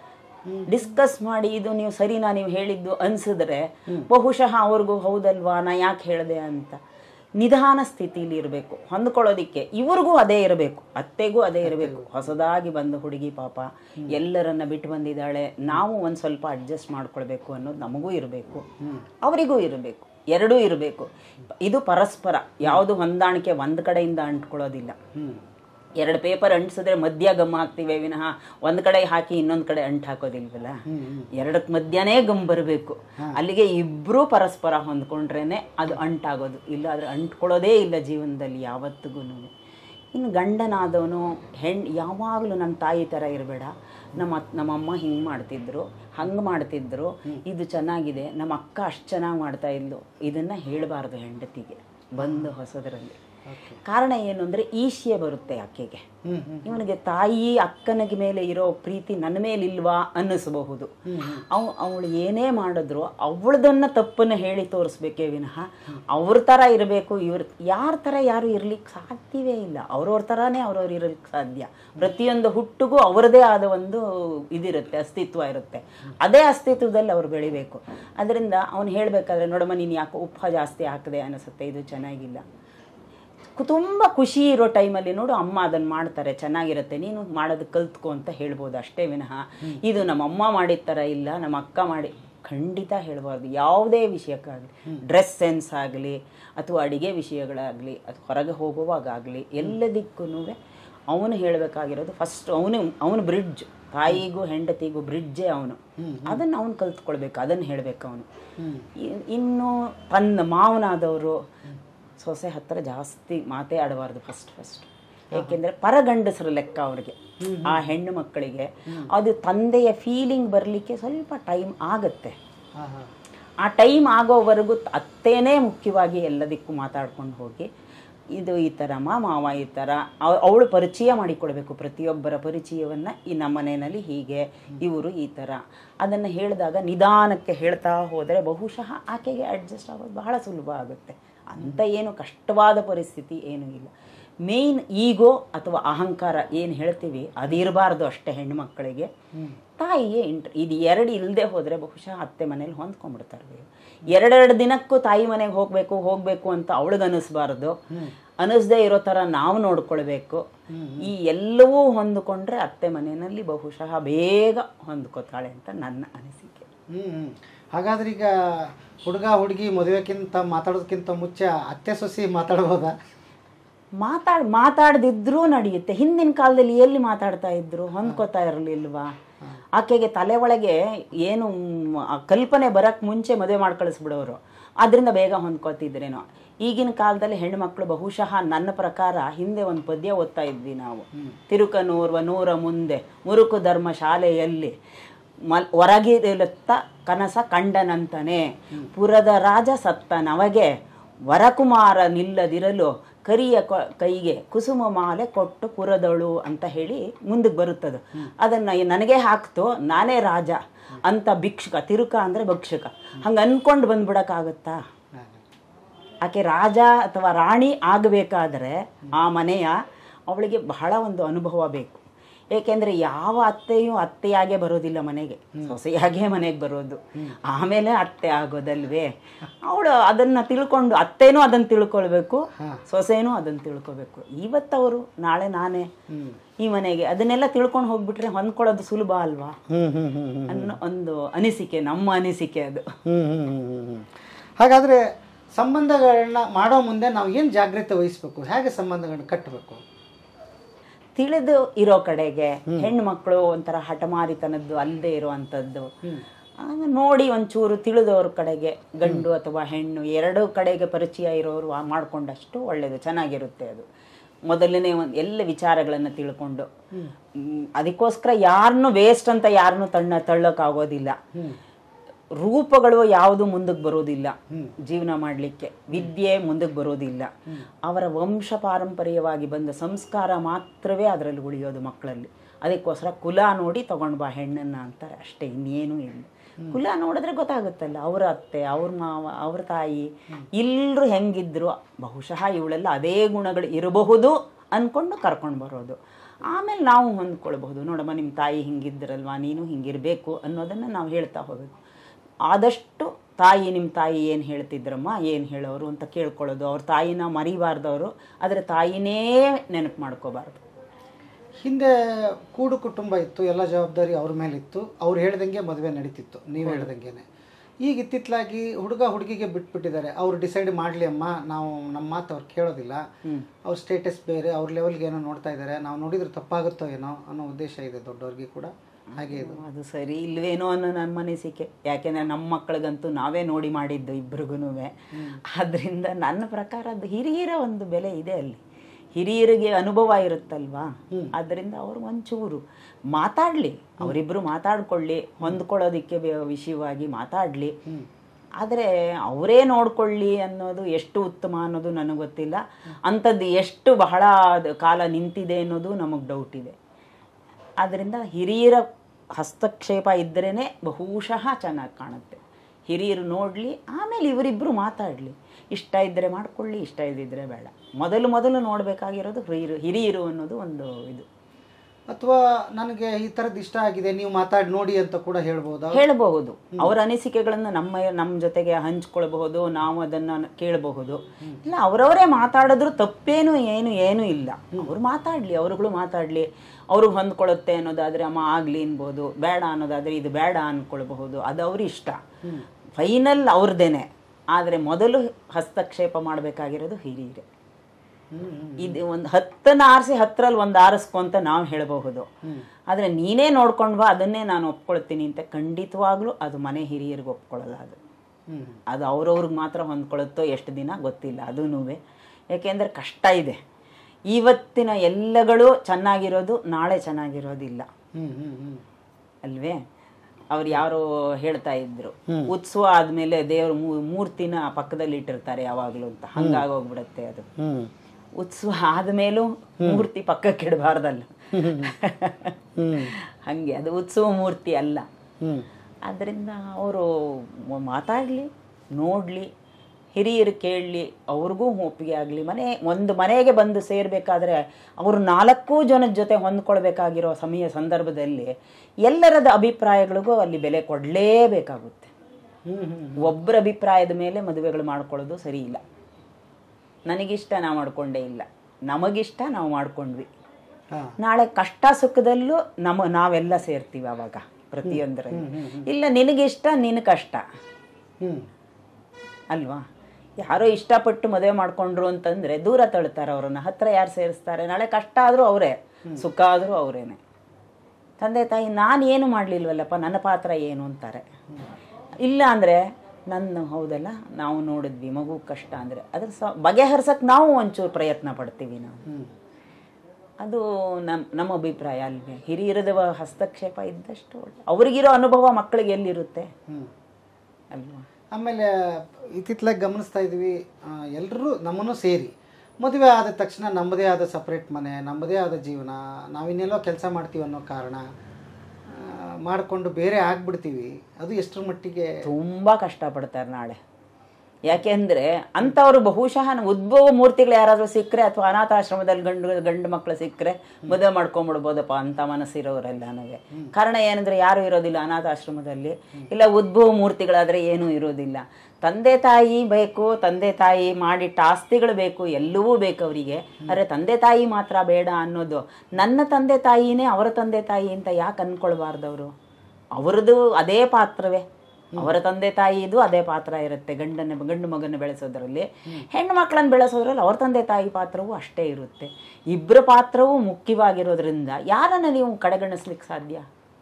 ಡಿಸ್ಕಸ್ ಮಾಡಿ ಇದು ನೀವು ಸರಿನಾ ನೀವು ಹೇಳಿದ್ದು ಅನ್ಸಿದ್ರೆ ಬಹುಶಃ ಅವ್ರಿಗೂ ಹೌದಲ್ವಾ ನಾ ಯಾಕೆ ಹೇಳಿದೆ ಅಂತ ನಿಧಾನ ಸ್ಥಿತಿಲಿ ಇರಬೇಕು ಹೊಂದ್ಕೊಳ್ಳೋದಿಕ್ಕೆ ಇವ್ರಿಗೂ ಅದೇ ಇರಬೇಕು ಅತ್ತೆಗೂ ಅದೇ ಇರಬೇಕು ಹೊಸದಾಗಿ ಬಂದ ಹುಡುಗಿ ಪಾಪ ಎಲ್ಲರನ್ನ ಬಿಟ್ಟು ಬಂದಿದ್ದಾಳೆ ನಾವು ಒಂದು ಸ್ವಲ್ಪ ಅಡ್ಜಸ್ಟ್ ಮಾಡ್ಕೊಳ್ಬೇಕು ಅನ್ನೋದು ನಮಗೂ ಇರಬೇಕು ಅವರಿಗೂ ಇರಬೇಕು ಎರಡೂ ಇರಬೇಕು ಇದು ಪರಸ್ಪರ ಯಾವುದು ಹೊಂದಾಣಿಕೆ ಒಂದು ಕಡೆಯಿಂದ ಅಂಟ್ಕೊಳ್ಳೋದಿಲ್ಲ ಎರಡು ಪೇಪರ್ ಅಂಟಿಸಿದ್ರೆ ಮಧ್ಯ ಗಮ್ ಹಾಕ್ತಿವೆ ವಿನಃ ಒಂದ್ ಕಡೆ ಹಾಕಿ ಇನ್ನೊಂದ್ ಕಡೆ ಅಂಟ್ ಹಾಕೋದಿಲ್ವಲ್ಲ ಎರಡಕ್ಕೆ ಮಧ್ಯನೇ ಗಮ್ ಬರಬೇಕು ಅಲ್ಲಿಗೆ ಇಬ್ರು ಪರಸ್ಪರ ಹೊಂದ್ಕೊಂಡ್ರೇನೆ ಅದು ಅಂಟಾಗೋದು ಇಲ್ಲಾದ್ರೆ ಅಂಟ್ಕೊಳ್ಳೋದೇ ಇಲ್ಲ ಜೀವನದಲ್ಲಿ ಯಾವತ್ತಿಗೂ ಇನ್ನು ಗಂಡನಾದವನು ಹೆಣ್ಣು ಯಾವಾಗಲೂ ನನ್ನ ತಾಯಿ ಥರ ಇರಬೇಡ ನಮ್ಮ ಅತ್- ನಮ್ಮಮ್ಮ ಹಿಂಗೆ ಮಾಡ್ತಿದ್ರು ಹಂಗೆ ಮಾಡ್ತಿದ್ರು ಇದು ಚೆನ್ನಾಗಿದೆ ನಮ್ಮ ಅಕ್ಕ ಅಷ್ಟು ಚೆನ್ನಾಗಿ ಮಾಡ್ತಾ ಇದ್ಲು ಇದನ್ನು ಹೇಳಬಾರ್ದು ಹೆಂಡತಿಗೆ ಬಂದು ಹೊಸದರಲ್ಲಿ ಕಾರಣ ಏನು ಅಂದರೆ ಈಶಿಯ ಬರುತ್ತೆ ಆಕೆಗೆ ಇವನಿಗೆ ತಾಯಿ ಅಕ್ಕನಿಗೆ ಮೇಲೆ ಇರೋ ಪ್ರೀತಿ ನನ್ನ ಮೇಲಿಲ್ವಾ ಅನ್ನಿಸಬಹುದು ಅವ್ ಅವಳು ಏನೇ ಮಾಡಿದ್ರು ಅವಳದನ್ನ ತಪ್ಪನ್ನು ಹೇಳಿ ತೋರಿಸ್ಬೇಕೇ ವಿನಃ ಅವ್ರ ಥರ ಇರಬೇಕು ಇವ್ರ ಯಾರ ಥರ ಯಾರು ಇರ್ಲಿಕ್ಕೆ ಸಾಧ್ಯವೇ ಇಲ್ಲ ಅವ್ರವ್ರ ಥರನೇ ಅವ್ರವ್ರು ಇರಲಿಕ್ಕೆ ಸಾಧ್ಯ ಪ್ರತಿಯೊಂದು ಹುಟ್ಟಿಗೂ ಅವರದೇ ಆದ ಒಂದು ಇದಿರುತ್ತೆ ಅಸ್ತಿತ್ವ ಇರುತ್ತೆ ಅದೇ ಅಸ್ತಿತ್ವದಲ್ಲಿ ಅವ್ರು ಬೆಳಿಬೇಕು ಅದರಿಂದ ಅವ್ನು ಹೇಳಬೇಕಾದ್ರೆ ನೋಡಮ್ಮ ನೀನು ಯಾಕೆ ಉಪ್ಪ ಜಾಸ್ತಿ ಹಾಕದೆ ಅನಿಸುತ್ತೆ ಇದು ಚೆನ್ನಾಗಿಲ್ಲ ಕು- ತುಂಬ ಖುಷಿ ಇರೋ ಟೈಮಲ್ಲಿ ನೋಡು ಅಮ್ಮ ಅದನ್ನು ಮಾಡ್ತಾರೆ ಚೆನ್ನಾಗಿರುತ್ತೆ ನೀನು ಮಾಡೋದು ಕಲ್ತ್ಕೊ ಅಂತ ಹೇಳ್ಬೋದು ಅಷ್ಟೇ ವಿನಃ ಇದು ನಮ್ಮ ಅಮ್ಮ ಮಾಡಿದ ಥರ ಇಲ್ಲ ನಮ್ಮ ಅಕ್ಕ ಮಾಡಿ ಖಂಡಿತ ಹೇಳ್ಬಾರ್ದು ಯಾವುದೇ ವಿಷಯಕ್ಕಾಗಲಿ ಡ್ರೆಸ್ ಸೆನ್ಸ್ ಆಗಲಿ ಅಥವಾ ಅಡಿಗೆ ವಿಷಯಗಳಾಗಲಿ ಅಥವಾ ಹೊರಗೆ ಹೋಗುವಾಗಲಿ ಎಲ್ಲದಕ್ಕೂ ಅವನು ಹೇಳಬೇಕಾಗಿರೋದು ಫಸ್ಟ್ ಅವನು ಅವನು ಬ್ರಿಡ್ಜ್ ತಾಯಿಗೂ ಹೆಂಡತಿಗೂ ಬ್ರಿಡ್ಜೇ ಅವನು ಅದನ್ನು ಅವನು ಕಲ್ತ್ಕೊಳ್ಬೇಕು ಅದನ್ನು ಹೇಳಬೇಕು ಅವನು ಇನ್ನು ತನ್ನ ಮಾವನಾದವರು ಸೊಸೆ ಹತ್ರ ಜಾಸ್ತಿ ಮಾತೇ ಆಡಬಾರ್ದು ಫಸ್ಟ್ ಫಸ್ಟ್ ಏಕೆಂದರೆ ಪರಗಂಡಸರ ಲೆಕ್ಕ ಅವ್ರಿಗೆ ಆ ಹೆಣ್ಣು ಮಕ್ಕಳಿಗೆ ಅದು ತಂದೆಯ ಫೀಲಿಂಗ್ ಬರಲಿಕ್ಕೆ ಸ್ವಲ್ಪ ಟೈಮ್ ಆಗತ್ತೆ ಆ ಟೈಮ್ ಆಗೋವರೆಗೂ ಅತ್ತೇನೇ ಮುಖ್ಯವಾಗಿ ಎಲ್ಲದಕ್ಕೂ ಮಾತಾಡ್ಕೊಂಡು ಹೋಗಿ ಇದು ಈ ಥರ ಮಾ ಮಾವ ಈ ಥರ ಅವಳು ಪರಿಚಯ ಮಾಡಿಕೊಡ್ಬೇಕು ಪ್ರತಿಯೊಬ್ಬರ ಪರಿಚಯವನ್ನು ಈ ನಮ್ಮ ಮನೆಯಲ್ಲಿ ಹೀಗೆ ಇವರು ಈ ಥರ ಅದನ್ನು ಹೇಳಿದಾಗ ನಿಧಾನಕ್ಕೆ ಹೇಳ್ತಾ ಹೋದರೆ ಬಹುಶಃ ಆಕೆಗೆ ಅಡ್ಜಸ್ಟ್ ಆಗೋದು ಬಹಳ ಸುಲಭ ಆಗುತ್ತೆ ಅಂತ ಏನು ಕಷ್ಟವಾದ ಪರಿಸ್ಥಿತಿ ಏನೂ ಇಲ್ಲ ಮೇಯ್ನ್ ಈಗೋ ಅಥವಾ ಅಹಂಕಾರ ಏನು ಹೇಳ್ತೀವಿ ಅದಿರಬಾರ್ದು ಅಷ್ಟೇ ಹೆಣ್ಣು ಮಕ್ಕಳಿಗೆ ತಾಯಿಗೆ ಇಂಟ್ರ್ ಇದು ಎರಡು ಇಲ್ಲದೆ ಹೋದರೆ ಬಹುಶಃ ಅತ್ತೆ ಮನೇಲಿ ಹೊಂದ್ಕೊಂಡ್ಬಿಡ್ತಾರೆ ಬೇಗ. ಎರಡೆರಡು ದಿನಕ್ಕೂ ತಾಯಿ ಮನೆಗೆ ಹೋಗಬೇಕು ಹೋಗಬೇಕು ಅಂತ ಅವಳಿಗೆ ಅನ್ನಿಸ್ಬಾರ್ದು ಅನ್ನಿಸ್ದೇ ಇರೋ ಥರ ನಾವು ನೋಡ್ಕೊಳ್ಬೇಕು ಈ ಎಲ್ಲವೂ ಹೊಂದಿಕೊಂಡ್ರೆ ಅತ್ತೆ ಮನೆಯಲ್ಲಿ ಬಹುಶಃ ಬೇಗ ಹೊಂದ್ಕೋತಾಳೆ ಅಂತ ನನ್ನ ಅನಿಸಿಕೆ ಹ್ಮ್ ಹಾಗಾದ್ರೆ ಈಗ ಹುಡುಗ ಹುಡುಗಿ ಮದುವೆಕ್ಕಿಂತ ಮಾತಾಡೋದಕ್ಕಿಂತ ಮುಂಚೆ ಅತ್ತೆ ಸೊಸಿ ಮಾತಾಡ್ಬೋದಾ ಮಾತಾಡ್ ಮಾತಾಡದಿದ್ರೂ ನಡೆಯುತ್ತೆ ಹಿಂದಿನ ಕಾಲದಲ್ಲಿ ಎಲ್ಲಿ ಮಾತಾಡ್ತಾ ಇದ್ರು ಹೊಂದ್ಕೋತಾ ಇರಲಿಲ್ವಾ ಆಕೆಗೆ ತಲೆ ಒಳಗೆ ಏನು ಮ್, ಆ ಕಲ್ಪನೆ ಬರಕ್ ಮುಂಚೆ ಮದುವೆ ಮಾಡಿ ಕಳಿಸ್ಬಿಡೋರು ಅದರಿಂದ ಬೇಗ ಹೊಂದ್ಕೋತಿದ್ರೇನೋ ಈಗಿನ ಕಾಲದಲ್ಲಿ ಹೆಣ್ಮಕ್ಳು ಬಹುಶಃ ನನ್ನ ಪ್ರಕಾರ ಹಿಂದೆ ಒಂದು ಪದ್ಯ ಓದ್ತಾ ಇದ್ವಿ ನಾವು ತಿರುಕನೂರ್ವ ನೂರ ಮುಂದೆ ಮುರುಕು ಧರ್ಮ ಶಾಲೆಯಲ್ಲಿ ಮಲ್ ಹೊರಗಿರುತ್ತ ಕನಸ ಕಂಡನಂತನೇ ಪುರದ ರಾಜ ಸತ್ತ ನವಗೆ ವರಕುಮಾರ ನಿಲ್ಲದಿರಲು ಕರಿಯ ಕೊ- ಕೈಗೆ ಕುಸುಮ ಮಾಲೆ ಕೊಟ್ಟು ಪುರದಳು ಅಂತ ಹೇಳಿ ಮುಂದಕ್ಕೆ ಬರುತ್ತದು ಅದನ್ನ ನನಗೆ ಹಾಕ್ತು ನಾನೇ ರಾಜ ಅಂತ ಭಿಕ್ಷುಕ ತಿರುಕ ಅಂದ್ರೆ ಭಕ್ಷಕ ಹಂಗ ಅನ್ಕೊಂಡು ಬಂದ್ಬಿಡಕ್ಕಾಗತ್ತಾ ಆಕೆ ರಾಜ ಅಥವಾ ರಾಣಿ ಆಗಬೇಕಾದ್ರೆ ಆ ಮನೆಯ ಅವಳಿಗೆ ಬಹಳ ಒಂದು ಅನುಭವ ಬೇಕು ಏಕೆಂದ್ರೆ ಯಾವ ಅತ್ತೆಯೂ ಅತ್ತೆಯಾಗೆ ಬರೋದಿಲ್ಲ ಮನೆಗೆ ಸೊಸೆಯಾಗೆ ಮನೆಗೆ ಬರೋದು ಆಮೇಲೆ ಅತ್ತೆ ಆಗೋದಲ್ವೇ ಅವಳು ಅದನ್ನ ತಿಳ್ಕೊಂಡು ಅತ್ತೆನೂ ಅದನ್ನ ತಿಳ್ಕೊಳ್ಬೇಕು ಸೊಸೆನೂ ಅದನ್ನ ತಿಳ್ಕೊಬೇಕು ಇವತ್ತವರು ನಾಳೆ ನಾನೇ ಈ ಮನೆಗೆ ಅದನ್ನೆಲ್ಲ ತಿಳ್ಕೊಂಡು ಹೋಗ್ಬಿಟ್ರೆ ಹೊಂದ್ಕೊಳ್ಳೋದು ಸುಲಭ ಅಲ್ವಾ ಹ್ಮ್ ಹ್ಮ್ ಹ್ಮ್ ಹ್ಮ್ ಅನ್ನೋ ಒಂದು ಅನಿಸಿಕೆ ನಮ್ಮ ಅನಿಸಿಕೆ ಅದು ಹ್ಮ್ ಹ್ಮ್ ಹ್ಮ್ ಹ್ಮ್ ಹ್ಮ್. ಹಾಗಾದ್ರೆ ಸಂಬಂಧಗಳನ್ನ ಮಾಡೋ ಮುಂದೆ ನಾವು ಏನು ಜಾಗ್ರತೆ ವಹಿಸ್ಬೇಕು ಹೇಗೆ ಸಂಬಂಧಗಳನ್ನ ಕಟ್ಟಬೇಕು ತಿಳಿದು ಇರೋ ಕಡೆಗೆ ಹೆಣ್ಣು ಮಕ್ಕಳು ಒಂಥರ ಹಠಮಾರಿತನದ್ದು ಅಲ್ಲದೆ ಇರುವಂಥದ್ದು ಆಗ ನೋಡಿ ಒಂಚೂರು ತಿಳಿದವ್ರ ಕಡೆಗೆ ಗಂಡು ಅಥವಾ ಹೆಣ್ಣು ಎರಡೂ ಕಡೆಗೆ ಪರಿಚಯ ಇರೋರು ಆ ಮಾಡ್ಕೊಂಡಷ್ಟು ಒಳ್ಳೆಯದು ಚೆನ್ನಾಗಿರುತ್ತೆ ಅದು ಮೊದಲನೇ ಒಂದು ಎಲ್ಲ ವಿಚಾರಗಳನ್ನು ತಿಳ್ಕೊಂಡು ಮ್, ಅದಕ್ಕೋಸ್ಕರ ಯಾರನ್ನು ವೇಸ್ಟ್ ಅಂತ ಯಾರನ್ನು ತಣ್ಣ ತಳ್ಳೋಕ್ಕಾಗೋದಿಲ್ಲ ರೂಪಗಳು ಯಾವುದು ಮುಂದಕ್ಕೆ ಬರೋದಿಲ್ಲ ಜೀವನ ಮಾಡಲಿಕ್ಕೆ ವಿದ್ಯೆ ಮುಂದಕ್ಕೆ ಬರೋದಿಲ್ಲ ಅವರ ವಂಶ ಪಾರಂಪರ್ಯವಾಗಿ ಬಂದ ಸಂಸ್ಕಾರ ಮಾತ್ರವೇ ಅದರಲ್ಲಿ ಉಳಿಯೋದು ಮಕ್ಕಳಲ್ಲಿ ಅದಕ್ಕೋಸ್ಕರ ಕುಲ ನೋಡಿ ತಗೊಂಡು ಬಾ ಹೆಣ್ಣನ್ನ ಅಂತಾರೆ ಅಷ್ಟೇ ಇನ್ನೇನು ಇಲ್ಲ ಕುಲ ನೋಡಿದ್ರೆ ಗೊತ್ತಾಗುತ್ತಲ್ಲ ಅವ್ರ ಅತ್ತೆ ಅವ್ರ ಮಾವ ಅವ್ರ ತಾಯಿ ಎಲ್ಲರೂ ಹೆಂಗಿದ್ರು ಬಹುಶಃ ಇವಳೆಲ್ಲ ಅದೇ ಗುಣಗಳು ಇರಬಹುದು ಅಂದ್ಕೊಂಡು ಕರ್ಕೊಂಡು ಬರೋದು ಆಮೇಲೆ ನಾವು ಹೊಂದ್ಕೊಳ್ಬಹುದು ನೋಡಮ್ಮ ನಿಮ್ಮ ತಾಯಿ ಹಿಂಗಿದ್ರಲ್ವಾ ನೀನು ಹಿಂಗಿರಬೇಕು ಅನ್ನೋದನ್ನು ನಾವು ಹೇಳ್ತಾ ಹೋಗೋದು ಆದಷ್ಟು ತಾಯಿ ನಿಮ್ಮ ತಾಯಿ ಏನು ಹೇಳ್ತಿದ್ರಮ್ಮ ಏನು ಹೇಳೋರು ಅಂತ ಕೇಳ್ಕೊಳ್ಳೋದು ಅವ್ರ ತಾಯಿನ ಮರಿಬಾರ್ದವರು ಆದರೆ ತಾಯಿನೇ ನೆನಪು ಮಾಡ್ಕೋಬಾರ್ದು ಹಿಂದೆ ಕೂಡು ಕುಟುಂಬ ಇತ್ತು ಎಲ್ಲ ಜವಾಬ್ದಾರಿ ಅವ್ರ ಮೇಲೆ ಇತ್ತು ಅವ್ರು ಹೇಳ್ದಂಗೆ ಮದುವೆ ನಡೀತಿತ್ತು ನೀವು ಹೇಳ್ದಂಗೆನೆ ಈಗ ಇತ್ತಿತ್ತಲಾಗಿ ಹುಡುಗ ಹುಡುಗಿಗೆ ಬಿಟ್ಬಿಟ್ಟಿದ್ದಾರೆ ಅವ್ರು ಡಿಸೈಡ್ ಮಾಡಲಿ ಅಮ್ಮ ನಾವು ನಮ್ಮ ಮಾತು ಅವ್ರು ಕೇಳೋದಿಲ್ಲ ಅವ್ರ ಸ್ಟೇಟಸ್ ಬೇರೆ ಅವ್ರ ಲೆವೆಲ್ಗೆ ಏನೋ ನೋಡ್ತಾ ಇದ್ದಾರೆ ನಾವು ನೋಡಿದ್ರೆ ತಪ್ಪಾಗುತ್ತೋ ಏನೋ ಅನ್ನೋ ಉದ್ದೇಶ ಇದೆ ದೊಡ್ಡವ್ರಿಗೆ ಕೂಡ ಹಾಗೆ ಇದು ಅದು ಸರಿ ಇಲ್ವೇನೋ ಅನ್ನೋ ನಮ್ಮ ಅನಿಸಿಕೆ ಯಾಕೆಂದ್ರೆ ನಮ್ಮ ಮಕ್ಕಳಿಗಂತೂ ನಾವೇ ನೋಡಿ ಮಾಡಿದ್ದು ಇಬ್ರಿಗೂ ಆದ್ರಿಂದ ನನ್ನ ಪ್ರಕಾರ ಅದು ಹಿರಿಯರ ಒಂದು ಬೆಲೆ ಇದೆ ಅಲ್ಲಿ ಹಿರಿಯರಿಗೆ ಅನುಭವ ಇರುತ್ತಲ್ವಾ ಅದರಿಂದ ಅವ್ರು ಒಂಚೂರು ಮಾತಾಡಲಿ ಅವರಿಬ್ಬರು ಮಾತಾಡ್ಕೊಳ್ಳಿ ಹೊಂದ್ಕೊಳ್ಳೋದಿಕ್ಕೆ ಬೆ- ವಿಷಯವಾಗಿ ಮಾತಾಡಲಿ ಆದರೆ ಅವರೇ ನೋಡ್ಕೊಳ್ಳಿ ಅನ್ನೋದು ಎಷ್ಟು ಉತ್ತಮ ಅನ್ನೋದು ನನಗೆ ಗೊತ್ತಿಲ್ಲ ಅಂಥದ್ದು ಎಷ್ಟು ಬಹಳ ಅದು ಕಾಲ ನಿಂತಿದೆ ಅನ್ನೋದು ನಮಗೆ ಡೌಟ್ ಇದೆ ಆದ್ದರಿಂದ ಹಿರಿಯರ ಹಸ್ತಕ್ಷೇಪ ಇದ್ದರೇ ಬಹುಶಃ ಚೆನ್ನಾಗಿ ಕಾಣುತ್ತೆ ಹಿರಿಯರು ನೋಡಲಿ ಆಮೇಲೆ ಇವರಿಬ್ಬರು ಮಾತಾಡಲಿ ಇಷ್ಟ ಇದ್ದರೆ ಮಾಡ್ಕೊಳ್ಳಿ ಇಷ್ಟ ಇದ್ದಿದ್ರೆ ಬೇಡ ಮೊದಲು ಮೊದಲು ನೋಡಬೇಕಾಗಿರೋದು ಹಿರಿಯರು ಹಿರಿಯರು ಅನ್ನೋದು ಒಂದು ಇದು ಅಥವಾ ನನಗೆ ಈ ಥರದ್ದು ಇಷ್ಟ ಆಗಿದೆ ನೀವು ಮಾತಾಡಿ ನೋಡಿ ಅಂತ ಕೂಡ ಹೇಳ್ಬೋದಾ ಹೇಳಬಹುದು ಅವರ ಅನಿಸಿಕೆಗಳನ್ನು ನಮ್ಮ ನಮ್ಮ ಜೊತೆಗೆ ಹಂಚ್ಕೊಳ್ಬಹುದು ನಾವು ಅದನ್ನ ಕೇಳಬಹುದು ಇಲ್ಲ ಅವರವರೇ ಮಾತಾಡಿದ್ರು ತಪ್ಪೇನು ಏನು ಏನು ಇಲ್ಲ ಅವ್ರು ಮಾತಾಡ್ಲಿ ಅವರುಗಳು ಮಾತಾಡ್ಲಿ ಅವ್ರಿಗೆ ಹೊಂದ್ಕೊಳ್ಳುತ್ತೆ ಅನ್ನೋದಾದ್ರೆ ಅಮ್ಮ ಆಗ್ಲಿ ಅನ್ಬೋದು ಬೇಡ ಅನ್ನೋದಾದ್ರೆ ಇದು ಬೇಡ ಅನ್ಕೊಳ್ಬಹುದು ಅದು ಅವ್ರ ಇಷ್ಟ ಫೈನಲ್ ಅವ್ರದ್ದೇನೆ ಆದರೆ ಮೊದಲು ಹಸ್ತಕ್ಷೇಪ ಮಾಡಬೇಕಾಗಿರೋದು ಹಿರಿಯರೇ ಇದು ಒಂದು ಹತ್ತನ್ನ ಆರಿಸಿ ಹತ್ತರಲ್ಲಿ ಒಂದು ಆರಿಸ್ಕೊ ಅಂತ ನಾವು ಹೇಳಬಹುದು ಆದರೆ ನೀನೇ ನೋಡ್ಕೊಂಡು ಬಾ ಅದನ್ನೇ ನಾನು ಒಪ್ಕೊಳ್ತೀನಿ ಅಂತ ಖಂಡಿತವಾಗ್ಲೂ ಅದು ಮನೆ ಹಿರಿಯರಿಗೆ ಒಪ್ಕೊಳ್ಳಲ್ಲ ಅದು ಹ್ಮ್ ಅದು ಅವ್ರವ್ರಿಗೆ ಮಾತ್ರ ಹೊಂದ್ಕೊಳ್ಳುತ್ತೋ ಎಷ್ಟು ದಿನ ಗೊತ್ತಿಲ್ಲ ಅದೂ ಯಾಕೆಂದರೆ ಕಷ್ಟ ಇದೆ ಇವತ್ತಿನ ಎಲ್ಲಗಳು ಚೆನ್ನಾಗಿರೋದು ನಾಳೆ ಚೆನ್ನಾಗಿರೋದಿಲ್ಲ ಹ್ಮ್ ಹ್ಮ್ ಹ್ಮ್ ಅಲ್ವೇ ಅವ್ರು ಯಾರೋ ಹೇಳ್ತಾ ಇದ್ರು ಉತ್ಸವ ಆದ್ಮೇಲೆ ದೇವ್ರ ಮೂ- ಮೂರ್ತಿನ ಪಕ್ಕದಲ್ಲಿ ಇಟ್ಟಿರ್ತಾರೆ ಯಾವಾಗ್ಲೂ ಅಂತ ಹಂಗಾಗೋಗ್ಬಿಡತ್ತೆ ಅದು ಹ್ಮ್ ಉತ್ಸವ ಆದ್ಮೇಲೂ ಮೂರ್ತಿ ಪಕ್ಕಕ್ಕೆ ಇಡಬಾರ್ದಲ್ಲ ಹಂಗೆ ಅದು ಉತ್ಸವ ಮೂರ್ತಿ ಅಲ್ಲ ಹ್ಮ್ ಆದ್ದರಿಂದ ಅವರು ಮಾತಾಡಲಿ ನೋಡಲಿ ಹಿರಿಯರು ಕೇಳಲಿ ಅವ್ರಿಗೂ ಒಪ್ಪಿಗೆ ಆಗಲಿ ಮನೆ ಒಂದು ಮನೆಗೆ ಬಂದು ಸೇರಬೇಕಾದ್ರೆ ಅವರು ನಾಲ್ಕು ಜನದ ಜೊತೆ ಹೊಂದ್ಕೊಳ್ಬೇಕಾಗಿರೋ ಸಮಯ ಸಂದರ್ಭದಲ್ಲಿ ಎಲ್ಲರದ ಅಭಿಪ್ರಾಯಗಳಿಗೂ ಅಲ್ಲಿ ಬೆಲೆ ಕೊಡಲೇಬೇಕಾಗುತ್ತೆ ಹ್ಮ್ ಹ್ಮ್ ಒಬ್ಬರ ಅಭಿಪ್ರಾಯದ ಮೇಲೆ ಮದುವೆಗಳು ಮಾಡ್ಕೊಳ್ಳೋದು ಸರಿ ಇಲ್ಲ ನನಗಿಷ್ಟ ನಾವು ಮಾಡ್ಕೊಂಡೇ ಇಲ್ಲ ನಮಗಿಷ್ಟ ನಾವು ಮಾಡ್ಕೊಂಡ್ವಿ ಹಾ ನಾಳೆ ಕಷ್ಟ ಸುಖದಲ್ಲೂ ನಮ್ಮ ನಾವೆಲ್ಲ ಸೇರ್ತೀವಿ ಅವಾಗ ಪ್ರತಿಯೊಂದರಲ್ಲಿ ಇಲ್ಲ ನಿನಗಿಷ್ಟ ನಿನ್ನ ಕಷ್ಟ ಹ್ಮ್ ಅಲ್ವಾ ಯಾರೋ ಇಷ್ಟಪಟ್ಟು ಮದುವೆ ಮಾಡ್ಕೊಂಡ್ರು ಅಂತಂದ್ರೆ ದೂರ ತಳ್ತಾರೆ ಅವ್ರನ್ನ ಹತ್ರ ಯಾರು ಸೇರಿಸ್ತಾರೆ ನಾಳೆ ಕಷ್ಟ ಆದರೂ ಅವರೇ ಸುಖ ಆದರೂ ಅವರೇನೆ ತಂದೆ ತಾಯಿ ನಾನು ಏನು ಮಾಡಲಿಲ್ವಲ್ಲಪ್ಪ ನನ್ನ ಪಾತ್ರ ಏನು ಅಂತಾರೆ ಇಲ್ಲ ಅಂದರೆ ನನ್ನ ಹೌದಲ್ಲ ನಾವು ನೋಡಿದ್ವಿ ಮಗು ಕಷ್ಟ ಅಂದರೆ ಅದ್ರ ಸ ಬಗೆಹರ್ಸಕ್ಕೆ ನಾವು ಒಂಚೂರು ಪ್ರಯತ್ನ ಪಡ್ತೀವಿ ನಾವು ಹ್ಮ್ ಅದು ನಮ್ಮ ನಮ್ಮ ಅಭಿಪ್ರಾಯ ಅಲ್ವೇ ಹಿರಿಯರದ ಹಸ್ತಕ್ಷೇಪ ಇದ್ದಷ್ಟು ಒಳ್ಳೆ ಅವ್ರಿಗಿರೋ ಅನುಭವ ಮಕ್ಕಳಿಗೆ ಎಲ್ಲಿರುತ್ತೆ ಹ್ಮ್ ಅಲ್ವಾ ಆಮೇಲೆ ಇತ್ತಿತ್ತಲಾಗಿ ಗಮನಿಸ್ತಾ ಇದ್ವಿ ಎಲ್ಲರೂ ನಮ್ಮನ್ನು ಸೇರಿ ಮದುವೆ ಆದ ತಕ್ಷಣ ನಮ್ಮದೇ ಆದ ಸಪ್ರೇಟ್ ಮನೆ ನಮ್ಮದೇ ಆದ ಜೀವನ ನಾವಿನ್ನೆಲ್ಲೋ ಕೆಲಸ ಮಾಡ್ತೀವಿ ಅನ್ನೋ ಕಾರಣ ಮಾಡಿಕೊಂಡು ಬೇರೆ ಆಗ್ಬಿಡ್ತೀವಿ ಅದು ಎಷ್ಟರ ಮಟ್ಟಿಗೆ ತುಂಬ ಕಷ್ಟಪಡ್ತಾರೆ ನಾಳೆ ಯಾಕೆಂದ್ರೆ ಅಂಥವ್ರು ಬಹುಶಃ ನ- ಉದ್ಭವ ಮೂರ್ತಿಗಳು ಯಾರಾದರೂ ಸಿಕ್ಕರೆ ಅಥವಾ ಅನಾಥಾಶ್ರಮದಲ್ಲಿ ಗಂಡು ಗಂಡು ಮಕ್ಕಳು ಸಿಕ್ಕರೆ ಮದುವೆ ಮಾಡ್ಕೊಂಡ್ಬಿಡ್ಬೋದಪ್ಪ ಅಂತ ಮನಸ್ಸಿರೋರೆಲ್ಲನೂ ಕಾರಣ ಏನಂದ್ರೆ ಯಾರು ಇರೋದಿಲ್ಲ ಅನಾಥಾಶ್ರಮದಲ್ಲಿ ಇಲ್ಲ ಉದ್ಭವ ಮೂರ್ತಿಗಳಾದ್ರೆ ಏನೂ ಇರೋದಿಲ್ಲ ತಂದೆ ತಾಯಿ ಬೇಕು ತಂದೆ ತಾಯಿ ಮಾಡಿಟ್ಟ ಆಸ್ತಿಗಳು ಬೇಕು ಎಲ್ಲವೂ ಬೇಕು ಅವರಿಗೆ ಆದರೆ ತಂದೆ ತಾಯಿ ಮಾತ್ರ ಬೇಡ ಅನ್ನೋದು ನನ್ನ ತಂದೆ ತಾಯಿನೇ ಅವರ ತಂದೆ ತಾಯಿ ಅಂತ ಯಾಕೆ ಅನ್ಕೊಳ್ಬಾರ್ದವರು ಅವ್ರದ್ದು ಅದೇ ಪಾತ್ರವೇ ಅವರ ತಂದೆ ತಾಯಿದು ಅದೇ ಪಾತ್ರ ಇರುತ್ತೆ ಗಂಡನ ಗಂಡು ಮಗನ ಬೆಳೆಸೋದ್ರಲ್ಲಿ ಹೆಣ್ಣು ಮಕ್ಕಳನ್ನ ಬೆಳೆಸೋದ್ರಲ್ಲಿ ಅವ್ರ ತಂದೆ ತಾಯಿ ಪಾತ್ರವೂ ಅಷ್ಟೇ ಇರುತ್ತೆ ಇಬ್ಬರ ಪಾತ್ರವೂ ಮುಖ್ಯವಾಗಿರೋದ್ರಿಂದ ಯಾರನ್ನ ನೀವು ಕಡೆಗಣಿಸ್ಲಿಕ್ಕೆ ಸಾಧ್ಯ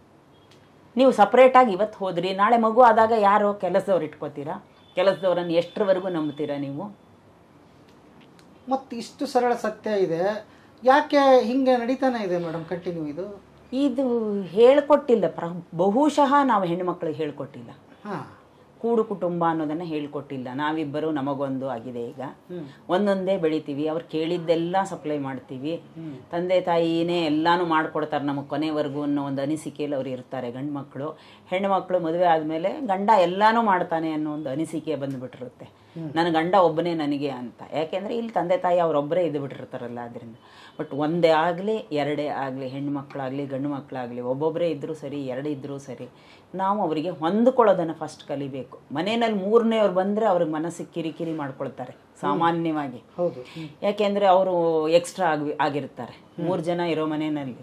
ನೀವು ಸಪ್ರೇಟಾಗಿ ಇವತ್ತು ಹೋದ್ರಿ ನಾಳೆ ಮಗು ಆದಾಗ ಯಾರು ಕೆಲಸದವ್ರು ಇಟ್ಕೋತೀರಾ ಕೆಲಸದವ್ರನ್ನ ಎಷ್ಟರವರೆಗೂ ನಂಬ್ತೀರಾ ನೀವು ಮತ್ತು ಇಷ್ಟು ಸರಳ ಸತ್ಯ ಇದೆ ಯಾಕೆ ಹಿಂಗೆ ನಡೀತಾನೆ ಇದೆ ಮೇಡಮ್ ಕಂಟಿನ್ಯೂ ಇದು ಇದು ಹೇಳ್ಕೊಟ್ಟಿಲ್ಲ ಪ್ರ ಬಹುಶಃ ನಾವು ಹೆಣ್ಮಕ್ಳಿಗೆ ಹೇಳ್ಕೊಟ್ಟಿಲ್ಲ ಹಾಂ ಕೂಡು ಕುಟುಂಬ ಅನ್ನೋದನ್ನ ಹೇಳ್ಕೊಟ್ಟಿಲ್ಲ ನಾವಿಬ್ಬರು ನಮಗೊಂದು ಆಗಿದೆ ಈಗ ಒಂದೊಂದೇ ಬೆಳಿತೀವಿ ಅವ್ರು ಕೇಳಿದ್ದೆಲ್ಲ ಸಪ್ಲೈ ಮಾಡ್ತೀವಿ ತಂದೆ ತಾಯಿನೇ ಎಲ್ಲಾನು ಮಾಡ್ಕೊಡ್ತಾರೆ ನಮಗೆ ಕೊನೆವರೆಗೂ ಅನ್ನೋ ಒಂದು ಅನಿಸಿಕೆಯಲ್ಲಿ ಅವ್ರು ಇರ್ತಾರೆ ಗಂಡು ಮಕ್ಕಳು ಹೆಣ್ಮಕ್ಳು ಮದುವೆ ಆದಮೇಲೆ ಗಂಡ ಎಲ್ಲಾನು ಮಾಡ್ತಾನೆ ಅನ್ನೋ ಒಂದು ಅನಿಸಿಕೆ ಬಂದ್ಬಿಟ್ಟಿರುತ್ತೆ ನನ್ನ ಗಂಡ ಒಬ್ಬನೇ ನನಗೆ ಅಂತ ಯಾಕೆಂದ್ರೆ ಇಲ್ಲಿ ತಂದೆ ತಾಯಿ ಅವರೊಬ್ಬರೇ ಇದ್ದು ಬಿಟ್ಟಿರ್ತಾರಲ್ಲ ಅದರಿಂದ ಬಟ್ ಒಂದೇ ಆಗಲಿ ಎರಡೇ ಆಗಲಿ ಹೆಣ್ಮಕ್ಳಾಗಲಿ ಗಂಡು ಮಕ್ಕಳಾಗಲಿ ಒಬ್ಬೊಬ್ಬರೇ ಇದ್ದರೂ ಸರಿ ಎರಡೇ ಇದ್ದರೂ ಸರಿ ನಾವು ಅವರಿಗೆ ಹೊಂದ್ಕೊಳ್ಳೋದನ್ನು ಫಸ್ಟ್ ಕಲಿಬೇಕು ಮನೆಯಲ್ಲಿ ಮೂರನೇವ್ರು ಬಂದರೆ ಅವ್ರಿಗೆ ಮನಸ್ಸಿಗೆ ಕಿರಿಕಿರಿ ಮಾಡ್ಕೊಳ್ತಾರೆ ಸಾಮಾನ್ಯವಾಗಿ ಹೌದು ಯಾಕೆಂದರೆ ಅವರು ಎಕ್ಸ್ಟ್ರಾ ಆಗಿ ಆಗಿರ್ತಾರೆ ಮೂರು ಜನ ಇರೋ ಮನೆಯಲ್ಲಿ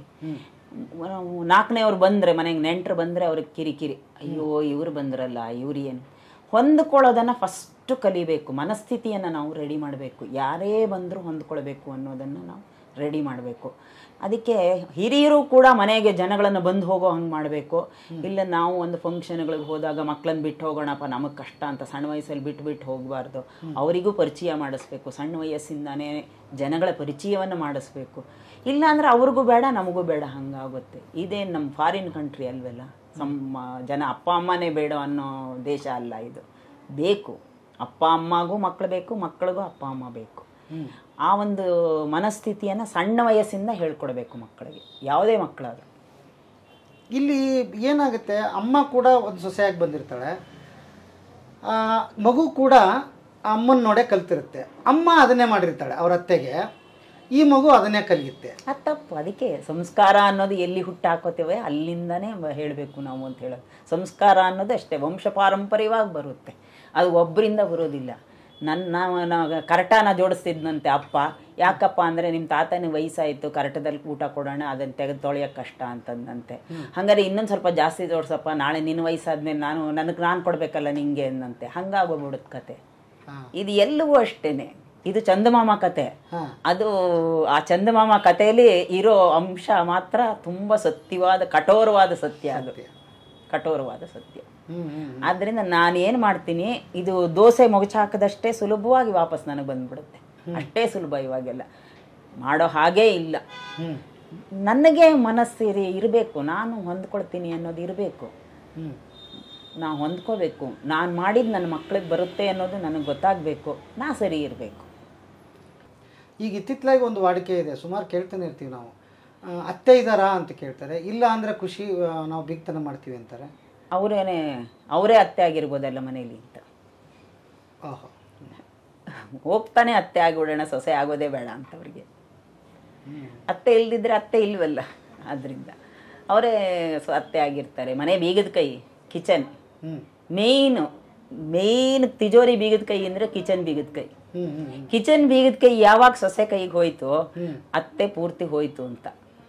ನಾಲ್ಕನೇವ್ರು ಬಂದರೆ ಮನೆಗೆ ನೆಂಟರು ಬಂದರೆ ಅವ್ರಿಗೆ ಕಿರಿಕಿರಿ ಅಯ್ಯೋ ಇವ್ರು ಬಂದ್ರಲ್ಲ ಇವ್ರು ಏನು ಹೊಂದ್ಕೊಳ್ಳೋದನ್ನು ಫಸ್ಟು ಕಲಿಬೇಕು ಮನಸ್ಥಿತಿಯನ್ನು ನಾವು ರೆಡಿ ಮಾಡಬೇಕು ಯಾರೇ ಬಂದರೂ ಹೊಂದ್ಕೊಳ್ಬೇಕು ಅನ್ನೋದನ್ನು ನಾವು ರೆಡಿ ಮಾಡಬೇಕು ಅದಕ್ಕೆ ಹಿರಿಯರು ಕೂಡ ಮನೆಗೆ ಜನಗಳನ್ನು ಬಂದು ಹೋಗೋ ಹಂಗೆ ಮಾಡಬೇಕು ಇಲ್ಲ ನಾವು ಒಂದು ಫಂಕ್ಷನ್ಗಳಿಗೆ ಹೋದಾಗ ಮಕ್ಕಳನ್ನ ಬಿಟ್ಟು ಹೋಗೋಣಪ್ಪ ನಮಗೆ ಕಷ್ಟ ಅಂತ ಸಣ್ಣ ವಯಸ್ಸಲ್ಲಿ ಬಿಟ್ಟು ಬಿಟ್ಟು ಹೋಗಬಾರ್ದು ಅವರಿಗೂ ಪರಿಚಯ ಮಾಡಿಸ್ಬೇಕು ಸಣ್ಣ ವಯಸ್ಸಿಂದಾನೇ ಜನಗಳ ಪರಿಚಯವನ್ನು ಮಾಡಿಸ್ಬೇಕು ಇಲ್ಲ ಅಂದ್ರೆ ಅವ್ರಿಗೂ ಬೇಡ ನಮಗೂ ಬೇಡ ಹಂಗಾಗುತ್ತೆ ಇದೇನು ನಮ್ಮ ಫಾರಿನ್ ಕಂಟ್ರಿ ಅಲ್ವಲ್ಲ ನಮ್ಮ ಜನ ಅಪ್ಪ ಅಮ್ಮನೇ ಬೇಡ ಅನ್ನೋ ದೇಶ ಅಲ್ಲ ಇದು ಬೇಕು ಅಪ್ಪ ಅಮ್ಮಗೂ ಮಕ್ಕಳು ಬೇಕು ಮಕ್ಕಳಿಗೂ ಅಪ್ಪ ಅಮ್ಮ ಬೇಕು ಆ ಒಂದು ಮನಸ್ಥಿತಿಯನ್ನು ಸಣ್ಣ ವಯಸ್ಸಿಂದ ಹೇಳ್ಕೊಡ್ಬೇಕು ಮಕ್ಕಳಿಗೆ ಯಾವುದೇ ಮಕ್ಕಳಾದ್ರು ಇಲ್ಲಿ ಏನಾಗುತ್ತೆ ಅಮ್ಮ ಕೂಡ ಒಂದು ಸೊಸೆಯಾಗಿ ಬಂದಿರ್ತಾಳೆ ಆ, ಮಗು ಕೂಡ ಅಮ್ಮನ ನೋಡೇ ಕಲ್ತಿರುತ್ತೆ ಅಮ್ಮ ಅದನ್ನೇ ಮಾಡಿರ್ತಾಳೆ ಅವ್ರ ಅತ್ತೆಗೆ ಈ ಮಗು ಅದನ್ನೇ ಕಲಿಯುತ್ತೆ ಅದು ತಪ್ಪು ಅದಕ್ಕೆ ಸಂಸ್ಕಾರ ಅನ್ನೋದು ಎಲ್ಲಿ ಹುಟ್ಟು ಹಾಕೋತೇವೆ ಅಲ್ಲಿಂದನೇ ಹೇಳಬೇಕು ನಾವು ಅಂತ ಹೇಳೋದು ಸಂಸ್ಕಾರ ಅನ್ನೋದು ಅಷ್ಟೇ ವಂಶ ಪಾರಂಪರ್ಯವಾಗಿ ಬರುತ್ತೆ ಅದು ಒಬ್ಬರಿಂದ ಬರೋದಿಲ್ಲ ನನ್ನ ನಾವು ಕರಟಾನ ಜೋಡಿಸ್ತಿದ್ನಂತೆ ಅಪ್ಪ ಯಾಕಪ್ಪ ಅಂದರೆ ನಿಮ್ಮ ತಾತನ ವಯಸ್ಸಾಯಿತು ಕರಟದಲ್ಲಿ ಊಟ ಕೊಡೋಣ ಅದನ್ನು ತೆಗೆದು ತೊಳೆಯೋಕೆ ಕಷ್ಟ ಅಂತಂದಂತೆ ಹಂಗಾರೆ ಇನ್ನೊಂದು ಸ್ವಲ್ಪ ಜಾಸ್ತಿ ಜೋಡಿಸಪ್ಪ ನಾಳೆ ನಿನ್ನ ವಯಸ್ಸಾದ್ಮೇಲೆ ನಾನು ನನಗೆ ನಾನು ಕೊಡಬೇಕಲ್ಲ ನಿಂಗೆ ಅಂದಂತೆ ಹಂಗಾಗೋಗ್ಬಿಡುತ್ತೆ ಕತೆ ಹಾಂ ಇದು ಎಲ್ಲವೂ ಅಷ್ಟೇನೆ ಇದು ಚಂದಮಾಮ ಕತೆ ಹಾಂ ಅದು ಆ ಚಂದಮಾಮ ಕಥೆಯಲ್ಲಿ ಇರೋ ಅಂಶ ಮಾತ್ರ ತುಂಬ ಸತ್ಯವಾದ ಕಠೋರವಾದ ಸತ್ಯ ಅದು ಕಠೋರವಾದ ಸತ್ಯ ಹ್ಞೂ ಹ್ಞೂ ಆದ್ರಿಂದ ನಾನು ಏನು ಮಾಡ್ತೀನಿ ಇದು ದೋಸೆ ಮೊಗಚು ಹಾಕದಷ್ಟೇ ಸುಲಭವಾಗಿ ವಾಪಸ್ ನನಗೆ ಬಂದ್ಬಿಡುತ್ತೆ ಅಷ್ಟೇ ಸುಲಭ ಇವಾಗೆಲ್ಲ ಮಾಡೋ ಹಾಗೇ ಇಲ್ಲ ಹ್ಞೂ ನನಗೆ ಮನಸ್ಸಿರಿ ಇರಬೇಕು ನಾನು ಹೊಂದ್ಕೊಳ್ತೀನಿ ಅನ್ನೋದು ಇರಬೇಕು ಹ್ಞೂ ನಾ ಹೊಂದ್ಕೋಬೇಕು ನಾನು ಮಾಡಿದ್ದು ನನ್ನ ಮಕ್ಳಿಗೆ ಬರುತ್ತೆ ಅನ್ನೋದು ನನಗೆ ಗೊತ್ತಾಗಬೇಕು ನಾ ಸರಿ ಇರಬೇಕು ಈಗ ಇತ್ತಿತ್ತಲಾಗಿ ಒಂದು ವಾಡಿಕೆ ಇದೆ ಸುಮಾರು ಕೇಳ್ತಾನೆ ಇರ್ತೀವಿ ನಾವು ಆ, ಅತ್ತೆ ಇದ್ದಾರಾ ಅಂತ ಕೇಳ್ತಾರೆ ಇಲ್ಲ ಅಂದರೆ ಖುಷಿ ಆ, ನಾವು ಬಿಗ್ತನ ಮಾಡ್ತೀವಿ ಅಂತಾರೆ ಅವರೇನೆ ಅವರೇ ಅತ್ತೆ ಆಗಿರ್ಬೋದಲ್ಲ ಮನೇಲಿ ಅಂತ ಓಹೋ ಹೋಗ್ತಾನೆ ಅತ್ತೆ ಆಗಿಬಿಡೋಣ ಸೊಸೆ ಆಗೋದೇ ಬೇಡ ಅಂತ ಅವ್ರಿಗೆ ಹ್ಞೂ ಅತ್ತೆ ಇಲ್ದಿದ್ರೆ ಅತ್ತೆ ಇಲ್ವಲ್ಲ ಆದ್ರಿಂದ ಅವರೇ ಸ- ಅತ್ತೆ ಆಗಿರ್ತಾರೆ ಮನೆ ಬೀಗದ ಕೈ ಕಿಚನ್ ಹ್ಞೂ ಮೇಯ್ನು ಮೇಯ್ನ್ ತಿಜೋರಿ ಬೀಗದ ಕೈ ಅಂದ್ರೆ ಕಿಚನ್ ಬೀಗದ ಕೈ ಹ್ಞೂ ಹ್ಞೂ ಕಿಚನ್ ಬೀಗದ ಕೈ ಯಾವಾಗ ಸೊಸೆ ಕೈಗೆ ಹೋಯ್ತು ಹ್ಮ್. ಅತ್ತೆ ಪೂರ್ತಿ ಹೋಯ್ತು ಅಂತ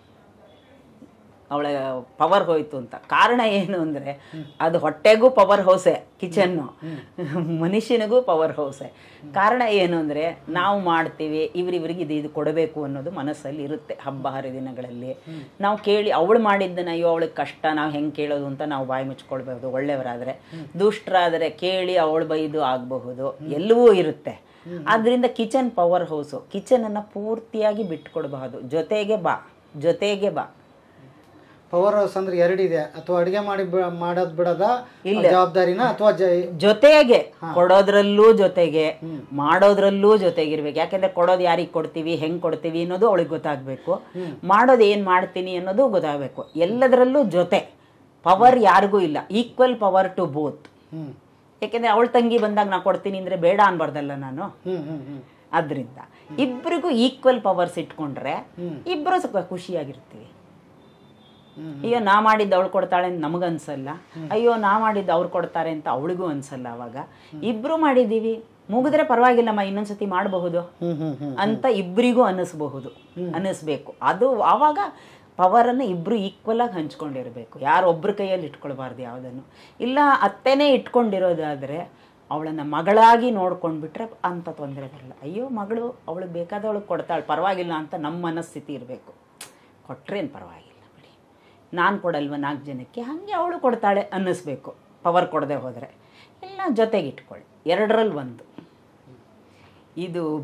ಅವಳ ಪವರ್ ಹೋಯ್ತು ಅಂತ ಕಾರಣ ಏನು ಅಂದ್ರೆ ಅದು ಹೊಟ್ಟೆಗೂ ಪವರ್ ಹೌಸೆ ಕಿಚನ್ನು ಮನುಷ್ಯನಿಗೂ ಪವರ್ ಹೌಸೆ ಕಾರಣ ಏನು ಅಂದ್ರೆ ನಾವು ಮಾಡ್ತೀವಿ ಇವ್ರಿವ್ರಿಗೆ ಇದು ಇದು ಕೊಡಬೇಕು ಅನ್ನೋದು ಮನಸ್ಸಲ್ಲಿ ಇರುತ್ತೆ ಹಬ್ಬ ಹರಿದಿನಗಳಲ್ಲಿ ನಾವು ಕೇಳಿ ಅವಳು ಮಾಡಿದ್ದನ್ನ ಅಯ್ಯೋ ಅವಳಿಗೆ ಕಷ್ಟ ನಾವು ಹೆಂಗೆ ಕೇಳೋದು ಅಂತ ನಾವು ಬಾಯಿ ಮುಚ್ಕೊಳ್ಬಹುದು ಒಳ್ಳೆಯವರಾದ್ರೆ ದುಷ್ಟರಾದರೆ ಕೇಳಿ ಅವಳು ಬೈದು ಆಗಬಹುದು ಎಲ್ಲವೂ ಇರುತ್ತೆ ಆದ್ರಿಂದ ಕಿಚನ್ ಪವರ್ ಹೌಸು ಕಿಚನ್ ಅನ್ನ ಪೂರ್ತಿಯಾಗಿ ಬಿಟ್ಕೊಡ್ಬಹುದು ಜೊತೆಗೆ ಬಾ ಜೊತೆಗೆ ಬಾ ಪವರ್ ಹೌಸ್ ಅಂದ್ರೆ ಎರಡಿದೆ ಅಥವಾ ಅಡುಗೆ ಮಾಡಿ ಬ- ಮಾಡೋದ್ ಬಿಡದ ಜವಾಬ್ದಾರಿನ ಅಥವಾ ಜ ಜೊತೆಗೆ ಕೊಡೋದ್ರಲ್ಲೂ ಜೊತೆಗೆ ಮಾಡೋದ್ರಲ್ಲೂ ಜೊತೆಗಿರ್ಬೇಕು ಯಾಕೆಂದ್ರೆ ಕೊಡೋದು ಯಾರಿಗೆ ಕೊಡ್ತೀವಿ ಹೆಂಗ್ ಕೊಡ್ತೀವಿ ಅನ್ನೋದು ಅವಳಿಗೆ ಗೊತ್ತಾಗ್ಬೇಕು ಮಾಡೋದು ಏನ್ ಮಾಡ್ತೀನಿ ಅನ್ನೋದು ಗೊತ್ತಾಗ್ಬೇಕು ಎಲ್ಲದರಲ್ಲೂ ಜೊತೆ ಪವರ್ ಯಾರಿಗೂ ಇಲ್ಲ ಈಕ್ವಲ್ ಪವರ್ ಟು ಬೋತ್ ಹ್ಞೂ ಯಾಕೆಂದ್ರೆ ಅವಳ ತಂಗಿ ಬಂದಾಗ ನಾ ಕೊಡ್ತೀನಿ ಅಂದ್ರೆ ಬೇಡ ಅನ್ಬಾರ್ದಲ್ಲ ನಾನು ಹ್ಞೂ ಹ್ಞೂ ಹ್ಞೂ ಅದರಿಂದ ಇಬ್ಬರಿಗೂ ಈಕ್ವಲ್ ಪವರ್ಸ್ ಇಟ್ಕೊಂಡ್ರೆ ಇಬ್ಬರು ಸ್ವಲ್ಪ ಖುಷಿಯಾಗಿರ್ತೀವಿ ಅಯ್ಯೋ ನಾ ಮಾಡಿದ್ದು ಅವಳು ಕೊಡ್ತಾಳೆ ಅಂತ ನಮಗನ್ಸಲ್ಲ ಅಯ್ಯೋ ನಾ ಮಾಡಿದ್ದು ಅವ್ರು ಕೊಡ್ತಾರೆ ಅಂತ ಅವಳಿಗೂ ಅನ್ಸಲ್ಲ ಅವಾಗ ಇಬ್ರು ಮಾಡಿದ್ದೀವಿ ಮುಗಿದ್ರೆ ಪರವಾಗಿಲ್ಲಮ್ಮ ಇನ್ನೊಂದ್ಸತಿ ಮಾಡಬಹುದು ಹ್ಞೂ ಹ್ಞೂ ಹ್ಞೂ ಅಂತ ಇಬ್ಬರಿಗೂ ಅನ್ನಿಸ್ಬಹುದು ಅನ್ನಿಸ್ಬೇಕು ಅದು ಆವಾಗ ಪವರನ್ನು ಇಬ್ರು ಈಕ್ವಲ್ ಆಗಿ ಹಂಚ್ಕೊಂಡಿರ್ಬೇಕು ಯಾರು ಒಬ್ರ ಕೈಯಲ್ಲಿ ಇಟ್ಕೊಳ್ಬಾರ್ದು ಯಾವುದನ್ನು ಇಲ್ಲ ಅತ್ತೆನೇ ಇಟ್ಕೊಂಡಿರೋದಾದ್ರೆ ಅವಳನ್ನ ಮಗಳಾಗಿ ನೋಡ್ಕೊಂಡ್ಬಿಟ್ರೆ ಅಂತ ತೊಂದರೆ ಬರಲ್ಲ ಅಯ್ಯೋ ಮಗಳು ಅವಳಿಗೆ ಬೇಕಾದವಳಿಗೆ ಕೊಡ್ತಾಳೆ ಪರವಾಗಿಲ್ಲ ಅಂತ ನಮ್ಮ ಮನಸ್ಥಿತಿ ಇರಬೇಕು ಕೊಟ್ರೇನು ಪರವಾಗಿಲ್ಲ ಬಿಡಿ ನಾನು ಕೊಡಲ್ವ ನಾಲ್ಕು ಜನಕ್ಕೆ ಹಾಗೆ ಅವಳು ಕೊಡ್ತಾಳೆ ಅನ್ನಿಸ್ಬೇಕು ಪವರ್ ಕೊಡದೆ ಹೋದರೆ ಇಲ್ಲ ಜೊತೆಗೆ ಇಟ್ಕೊಳ್ಳಿ ಎರಡರಲ್ಲಿ ಒಂದು ಇದು ಬಿಟ್ಟು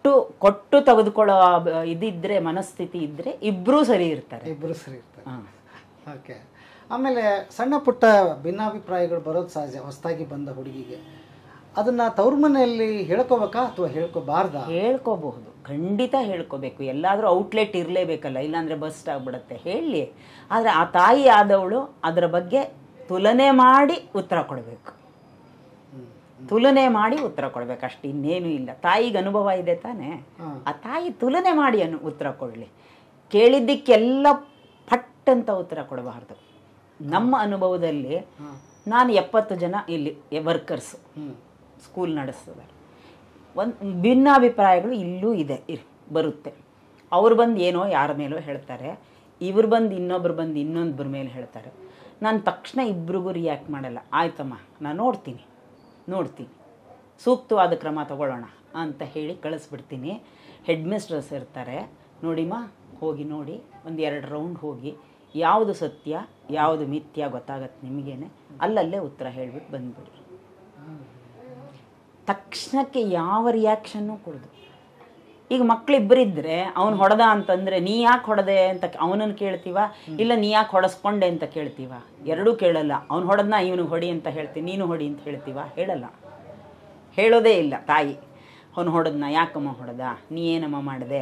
ಕೊಟ್ಟು ಕೊಟ್ಟು ತೆಗೆದುಕೊಳ್ಳೋ ಬ- ಇದಿದ್ರೆ ಮನಸ್ಥಿತಿ ಇದ್ರೆ ಇಬ್ರೂ ಸರಿ ಇರ್ತಾರೆ ಇಬ್ಬರು ಸರಿ ಇರ್ತಾರೆ ಹಾ. ಓಕೆ ಆಮೇಲೆ ಸಣ್ಣ ಪುಟ್ಟ ಭಿನ್ನಾಭಿಪ್ರಾಯಗಳು ಬರೋದು ಸಹಜ ಹೊಸದಾಗಿ ಬಂದ ಹುಡುಗಿಗೆ ಅದನ್ನ ತವ್ರ ಮನೆಯಲ್ಲಿ ಹೇಳ್ಕೋಬೇಕಾ ಅಥವಾ ಹೇಳ್ಕೋಬಾರ್ದಾ ಹೇಳ್ಕೋಬಹುದು ಖಂಡಿತ ಹೇಳ್ಕೋಬೇಕು ಎಲ್ಲಾದ್ರೂ ಔಟ್ಲೆಟ್ ಇರಲೇಬೇಕಲ್ಲ ಇಲ್ಲಾಂದ್ರೆ ಬಸ್ಟ್ ಆಗ್ಬಿಡತ್ತೆ ಹೇಳಿ ಆದರೆ ಆ ತಾಯಿ ಆದವಳು ಅದರ ಬಗ್ಗೆ ತುಲನೆ ಮಾಡಿ ಉತ್ತರ ಕೊಡಬೇಕು ತುಲನೆ ಮಾಡಿ ಉತ್ತರ ಕೊಡ್ಬೇಕು ಅಷ್ಟು ಇನ್ನೇನು ಇಲ್ಲ ತಾಯಿಗೆ ಅನುಭವ ಇದೆ ತಾನೇ ಹಾ. ಆ ತಾಯಿ ತುಲನೆ ಮಾಡಿ ಅನು ಉತ್ತರ ಕೊಡಲಿ ಕೇಳಿದ್ದಕ್ಕೆಲ್ಲ ಪಟ್ ಅಂತ ಉತ್ತರ ಕೊಡಬಾರ್ದು ನಮ್ಮ ಅನುಭವದಲ್ಲಿ ನಾನು ಎಪ್ಪತ್ತು ಜನ ಇಲ್ಲಿ ವರ್ಕರ್ಸು ಹ್ಮ್ ಸ್ಕೂಲ್ ನಡೆಸ್ತಿದ್ದಾರೆ ಒಂದು ಭಿನ್ನಾಭಿಪ್ರಾಯಗಳು ಇಲ್ಲೂ ಇದೆ ಇರ್ ಬರುತ್ತೆ ಅವ್ರು ಬಂದು ಏನೋ ಯಾರ ಮೇಲೋ ಹೇಳ್ತಾರೆ ಇವ್ರು ಬಂದು ಇನ್ನೊಬ್ರು ಬಂದು ಇನ್ನೊಬ್ಬರ ಮೇಲೆ ಹೇಳ್ತಾರೆ ನಾನು ತಕ್ಷಣ ಇಬ್ರಿಗೂ ರಿಯಾಕ್ಟ್ ಮಾಡಲ್ಲ ಆಯ್ತಮ್ಮ ನಾನು ನೋಡ್ತೀನಿ ನೋಡ್ತೀನಿ ಸೂಕ್ತವಾದ ಕ್ರಮ ತಗೊಳ್ಳೋಣ ಅಂತ ಹೇಳಿ ಕಳಿಸ್ಬಿಡ್ತೀನಿ ಹೆಡ್ ಮಿಸ್ಟ್ರಸ್ ಇರ್ತಾರೆ ನೋಡಿಮ್ಮ ಹೋಗಿ ನೋಡಿ ಒಂದು ಎರಡು ರೌಂಡ್ ಹೋಗಿ ಯಾವುದು ಸತ್ಯ ಯಾವುದು ಮಿಥ್ಯ ಗೊತ್ತಾಗತ್ತೆ ನಿಮಗೇನೆ ಅಲ್ಲಲ್ಲೇ ಉತ್ತರ ಹೇಳ್ಬಿಟ್ಟು ಬಂದ್ಬಿಡಿ ತಕ್ಷಣಕ್ಕೆ ಯಾವ ರಿಯಾಕ್ಷನ್ನು ಕೊಡೋದು ಈಗ ಮಕ್ಳಿಬ್ಬರಿದ್ರೆ ಅವ್ನು ಹೊಡೆದ ಅಂತಂದ್ರೆ ನೀ ಯಾಕೆ ಹೊಡೆದೆ ಅಂತ ಅವನನ್ನು ಕೇಳ್ತೀವ ಇಲ್ಲ ನೀ ಯಾಕೆ ಹೊಡೆಸ್ಕೊಂಡೆ ಅಂತ ಕೇಳ್ತೀವ ಎರಡೂ ಕೇಳಲ್ಲ ಅವ್ನು ಹೊಡೆದ್ನ ಇವನು ಹೊಡಿ ಅಂತ ಹೇಳ್ತೀನಿ ನೀನು ಹೊಡಿ ಅಂತ ಹೇಳ್ತೀವ ಹೇಳಲ್ಲ ಹೇಳೋದೇ ಇಲ್ಲ ತಾಯಿ ಅವನು ಹೊಡೆದ್ನ ಯಾಕಮ್ಮ ಹೊಡೆದ ನೀ ಏನಮ್ಮ ಮಾಡಿದೆ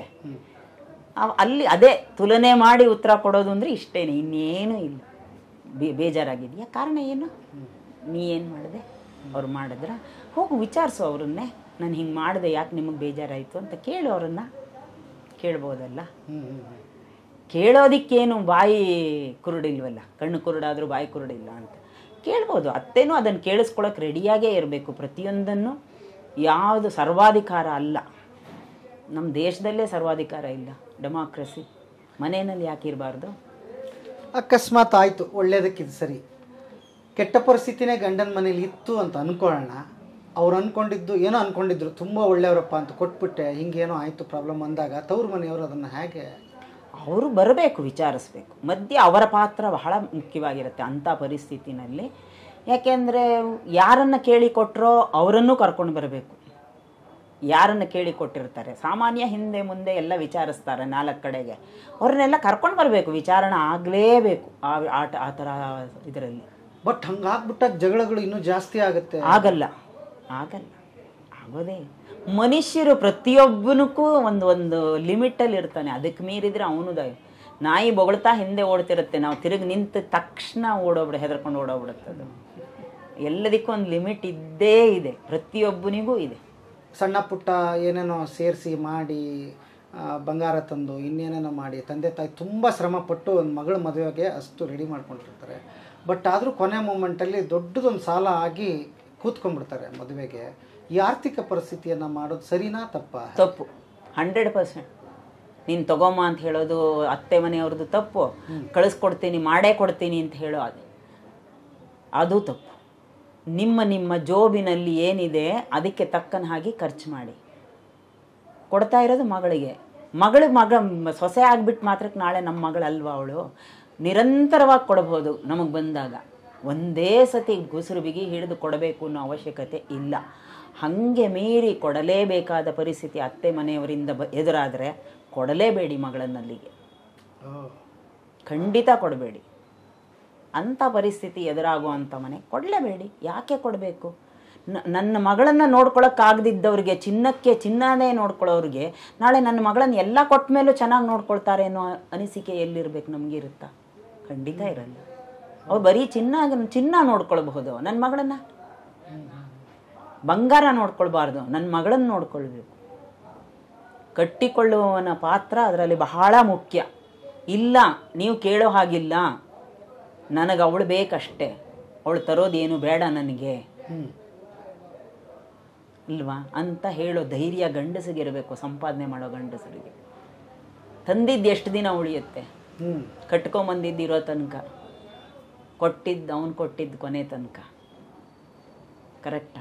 ಅವ್- ಅಲ್ಲಿ ಅದೇ ತುಲನೆ ಮಾಡಿ ಉತ್ತರ ಕೊಡೋದು ಅಂದರೆ ಇಷ್ಟೇನೆ ಇನ್ನೇನು ಇಲ್ಲ ಬೇ ಬೇಜಾರಾಗಿದೆಯಾ ಕಾರಣ ಏನು ನೀ ಏನು ಮಾಡಿದೆ ಅವ್ರು ಮಾಡಿದ್ರ ಹೋಗು ವಿಚಾರಿಸು ಅವ್ರನ್ನೇ ನಾನು ಹಿಂಗೆ ಮಾಡಿದೆ ಯಾಕೆ ನಿಮಗೆ ಬೇಜಾರಾಯಿತು ಅಂತ ಕೇಳು ಅವ್ರನ್ನ ಕೇಳ್ಬೋದಲ್ಲ ಹ್ಮ್ ಹ್ಮ್ ಹ್ಮ್. ಕೇಳೋದಿಕ್ಕೇನು ಬಾಯಿ ಕುರುಡಿಲ್ವಲ್ಲ ಕಣ್ಣು ಕುರುಡಾದರೂ ಬಾಯಿ ಕುರುಡಿಲ್ಲ ಅಂತ ಕೇಳ್ಬೋದು ಅತ್ತೇನೂ ಅದನ್ನು ಕೇಳಿಸ್ಕೊಳಕ್ಕೆ ರೆಡಿಯಾಗೇ ಇರಬೇಕು ಪ್ರತಿಯೊಂದನ್ನು ಯಾವುದು ಸರ್ವಾಧಿಕಾರ ಅಲ್ಲ ನಮ್ಮ ದೇಶದಲ್ಲೇ ಸರ್ವಾಧಿಕಾರ ಇಲ್ಲ ಡೆಮಾಕ್ರಸಿ ಮನೆಯಲ್ಲಿ ಯಾಕೆ ಇರಬಾರ್ದು ಅಕಸ್ಮಾತ್ ಆಯಿತು ಒಳ್ಳೇದಕ್ಕಿದು ಸರಿ ಕೆಟ್ಟ ಪರಿಸ್ಥಿತಿನೇ ಗಂಡನ ಮನೇಲಿ ಇತ್ತು ಅಂತ ಅನ್ಕೊಳ್ಳೋಣ ಅವ್ರು ಅನ್ಕೊಂಡಿದ್ದು ಏನೋ ಅನ್ಕೊಂಡಿದ್ರು ತುಂಬ ಒಳ್ಳೆಯವರಪ್ಪ ಅಂತ ಕೊಟ್ಬಿಟ್ಟೆ ಹಿಂಗೇನೋ ಆಯಿತು ಪ್ರಾಬ್ಲಮ್ ಅಂದಾಗ ತವ್ರ ಮನೆಯವರು ಅದನ್ನು ಹೇಗೆ ಅವರು ಬರಬೇಕು ವಿಚಾರಿಸ್ಬೇಕು ಮಧ್ಯೆ ಅವರ ಪಾತ್ರ ಬಹಳ ಮುಖ್ಯವಾಗಿರುತ್ತೆ ಅಂಥ ಪರಿಸ್ಥಿತಿನಲ್ಲಿ ಯಾಕೆಂದರೆ ಯಾರನ್ನು ಕೇಳಿ ಕೊಟ್ಟರೋ ಅವರನ್ನು ಕರ್ಕೊಂಡು ಬರಬೇಕು ಯಾರನ್ನು ಕೇಳಿ ಕೊಟ್ಟಿರ್ತಾರೆ ಸಾಮಾನ್ಯ ಹಿಂದೆ ಮುಂದೆ ಎಲ್ಲ ವಿಚಾರಿಸ್ತಾರೆ ನಾಲ್ಕು ಕಡೆಗೆ ಅವ್ರನ್ನೆಲ್ಲ ಕರ್ಕೊಂಡು ಬರಬೇಕು ವಿಚಾರಣೆ ಆಗಲೇಬೇಕು ಆ ಆಟ ಆ ಥರ ಇದರಲ್ಲಿ ಬಟ್ ಹಂಗಾಗ್ಬಿಟ್ಟಾಗ ಜಗಳಗಳು ಇನ್ನೂ ಜಾಸ್ತಿ ಆಗುತ್ತೆ ಆಗಲ್ಲ ಆಗಲ್ಲ ಆಗೋದೇ ಇಲ್ಲ. ಮನುಷ್ಯರು ಪ್ರತಿಯೊಬ್ಬನಕ್ಕೂ ಒಂದು ಒಂದು ಲಿಮಿಟಲ್ಲಿ ಇರ್ತಾನೆ ಅದಕ್ಕೆ ಮೀರಿದ್ರೆ ಅವನು ದ ನಾಯಿ ಬೊಗಳ್ತಾ ಹಿಂದೆ ಓಡ್ತಿರುತ್ತೆ ನಾವು ತಿರುಗಿ ನಿಂತ ತಕ್ಷಣ ಓಡೋಗ್ಬಿಡ ಹೆದರ್ಕೊಂಡು ಓಡೋಗ್ಬಿಡುತ್ತೆ ಅದು ಎಲ್ಲದಕ್ಕೂ ಒಂದು ಲಿಮಿಟ್ ಇದ್ದೇ ಇದೆ ಪ್ರತಿಯೊಬ್ಬನಿಗೂ ಇದೆ ಸಣ್ಣ ಪುಟ್ಟ ಏನೇನೋ ಸೇರಿಸಿ ಮಾಡಿ ಆ, ಬಂಗಾರ ತಂದು ಇನ್ನೇನೇನೋ ಮಾಡಿ ತಂದೆ ತಾಯಿ ತುಂಬ ಶ್ರಮಪಟ್ಟು ಒಂದು ಮಗಳ ಮದುವೆಗೆ ಅಷ್ಟು ರೆಡಿ ಮಾಡ್ಕೊಂಡಿರ್ತಾರೆ ಬಟ್ ಆದರೂ ಕೊನೆ ಮೂಮೆಂಟಲ್ಲಿ ದೊಡ್ಡದೊಂದು ಸಾಲ ಆಗಿ ಕೂತ್ಕೊಂಡ್ಬಿಡ್ತಾರೆ ಮದುವೆಗೆ ಈ ಆರ್ಥಿಕ ಪರಿಸ್ಥಿತಿಯನ್ನು ಮಾಡೋದು ಸರಿನಾ ತಪ್ಪಾ ತಪ್ಪು ಹಂಡ್ರೆಡ್ ಪರ್ಸೆಂಟ್ ನೀನು ತಗೊಮ್ಮ ಅಂತ ಹೇಳೋದು ಅತ್ತೆ ಮನೆಯವ್ರದ್ದು ತಪ್ಪು ಕಳಿಸ್ಕೊಡ್ತೀನಿ ಮಾಡೇ ಕೊಡ್ತೀನಿ ಅಂತ ಹೇಳೋ ಅದು ಅದು ತಪ್ಪು ನಿಮ್ಮ ನಿಮ್ಮ ಜೋಬಿನಲ್ಲಿ ಏನಿದೆ ಅದಕ್ಕೆ ತಕ್ಕನ ಹಾಗೆ ಖರ್ಚು ಮಾಡಿ ಕೊಡ್ತಾ ಇರೋದು ಮಗಳಿಗೆ ಮಗಳು ಮಗ ಸೊಸೆ ಆಗ್ಬಿಟ್ಟು ಮಾತ್ರಕ್ಕೆ ನಾಳೆ ನಮ್ಮ ಮಗಳಲ್ವಾ ಅವಳು ನಿರಂತರವಾಗಿ ಕೊಡಬಹುದು ನಮಗೆ ಬಂದಾಗ ಒಂದೇ ಸತಿ ಗುಸುರು ಬಿಗಿ ಹಿಡಿದು ಕೊಡಬೇಕು ಅನ್ನೋ ಅವಶ್ಯಕತೆ ಇಲ್ಲ ಹಾಗೆ ಮೀರಿ ಕೊಡಲೇಬೇಕಾದ ಪರಿಸ್ಥಿತಿ ಅತ್ತೆ ಮನೆಯವರಿಂದ ಬ ಎದುರಾದರೆ ಕೊಡಲೇಬೇಡಿ ಮಗಳನ್ನಲ್ಲಿಗೆ ಖಂಡಿತ ಕೊಡಬೇಡಿ ಅಂಥ ಪರಿಸ್ಥಿತಿ ಎದುರಾಗುವಂಥ ಮನೆ ಕೊಡಲೇಬೇಡಿ ಯಾಕೆ ಕೊಡಬೇಕು ನನ್ನ ಮಗಳನ್ನು ನೋಡ್ಕೊಳಕ್ಕಾಗದಿದ್ದವ್ರಿಗೆ ಚಿನ್ನಕ್ಕೆ ಚಿನ್ನನೇ ನೋಡ್ಕೊಳ್ಳೋರಿಗೆ ನಾಳೆ ನನ್ನ ಮಗಳನ್ನ ಎಲ್ಲ ಕೊಟ್ಟ ಮೇಲೂ ಚೆನ್ನಾಗಿ ನೋಡ್ಕೊಳ್ತಾರೆ ಅನ್ನೋ ಅನಿಸಿಕೆ ಎಲ್ಲಿರ್ಬೇಕು ನಮಗಿರುತ್ತಾ ಖಂಡಿತ ಇರಲ್ಲ ಅವ್ರು ಬರೀ ಚಿನ್ನ ಚಿನ್ನ ನೋಡ್ಕೊಳ್ಬಹುದು ನನ್ನ ಮಗಳನ್ನ ಬಂಗಾರ ನೋಡ್ಕೊಳ್ಬಾರ್ದು ನನ್ನ ಮಗಳನ್ನ ನೋಡ್ಕೊಳ್ಬೇಕು ಕಟ್ಟಿಕೊಳ್ಳುವವನ ಪಾತ್ರ ಅದರಲ್ಲಿ ಬಹಳ ಮುಖ್ಯ ಇಲ್ಲ ನೀವು ಕೇಳೋ ಹಾಗಿಲ್ಲ ನನಗೆ ಅವಳು ಬೇಕಷ್ಟೇ ಅವಳು ತರೋದೇನು ಬೇಡ ನನಗೆ ಹ್ಞೂ ಇಲ್ವಾ ಅಂತ ಹೇಳೋ ಧೈರ್ಯ ಗಂಡಸರಿಗಿರಬೇಕು ಸಂಪಾದನೆ ಮಾಡೋ ಗಂಡಸರಿಗೆ ತಂದಿದ್ದು ಎಷ್ಟು ದಿನ ಉಳಿಯುತ್ತೆ ಹ್ಞೂ ಕಟ್ಕೊಂಬಂದಿದ್ದಿರೋ ತನಕ ಕೊಟ್ಟಿದ್ದು ಅವನು ಕೊಟ್ಟಿದ್ದು ಕೊನೆ ತನಕ ಕರೆಕ್ಟಾ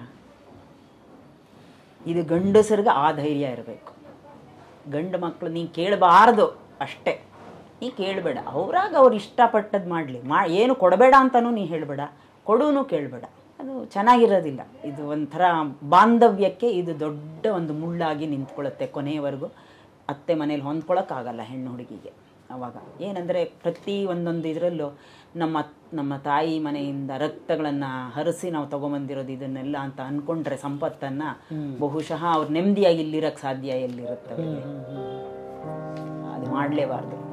ಇದು ಗಂಡಸರಿಗೆ ಆ ಧೈರ್ಯ ಇರಬೇಕು ಗಂಡು ಮಕ್ಕಳು ನೀ ಕೇಳಬಾರ್ದು ಅಷ್ಟೇ ನೀ ಕೇಳಬೇಡ ಅವರಾಗ ಅವ್ರು ಇಷ್ಟಪಟ್ಟದ್ದು ಮಾಡಲಿ ಮಾ ಏನು ಕೊಡಬೇಡ ಅಂತಲೂ ನೀ ಹೇಳಬೇಡ ಕೊಡೂನು ಕೇಳಬೇಡ ಅದು ಚೆನ್ನಾಗಿರೋದಿಲ್ಲ ಇದು ಒಂಥರ ಬಾಂಧವ್ಯಕ್ಕೆ ಇದು ದೊಡ್ಡ ಒಂದು ಮುಳ್ಳಾಗಿ ನಿಂತ್ಕೊಳ್ಳುತ್ತೆ ಕೊನೆಯವರೆಗೂ ಅತ್ತೆ ಮನೇಲಿ ಹೊಂದ್ಕೊಳಕ್ಕಾಗಲ್ಲ ಹೆಣ್ಣು ಹುಡುಗಿಗೆ ಅವಾಗ ಏನಂದರೆ ಪ್ರತಿ ಒಂದೊಂದು ಇದರಲ್ಲೂ ನಮ್ಮ ನಮ್ಮ ತಾಯಿ ಮನೆಯಿಂದ ರಕ್ತಗಳನ್ನು ಹರಿಸಿ ನಾವು ತಗೊಂಬಂದಿರೋದು ಇದನ್ನೆಲ್ಲ ಅಂತ ಅನ್ಕೊಂಡ್ರೆ ಸಂಪತ್ತನ್ನು ಬಹುಶಃ ಅವ್ರು ನೆಮ್ಮದಿಯಾಗಿ ಇಲ್ಲಿರಕ್ಕೆ ಸಾಧ್ಯ ಎಲ್ಲಿರುತ್ತೆ ಅವ್ರಿಗೆ? ಅದು ಮಾಡಲೇಬಾರ್ದು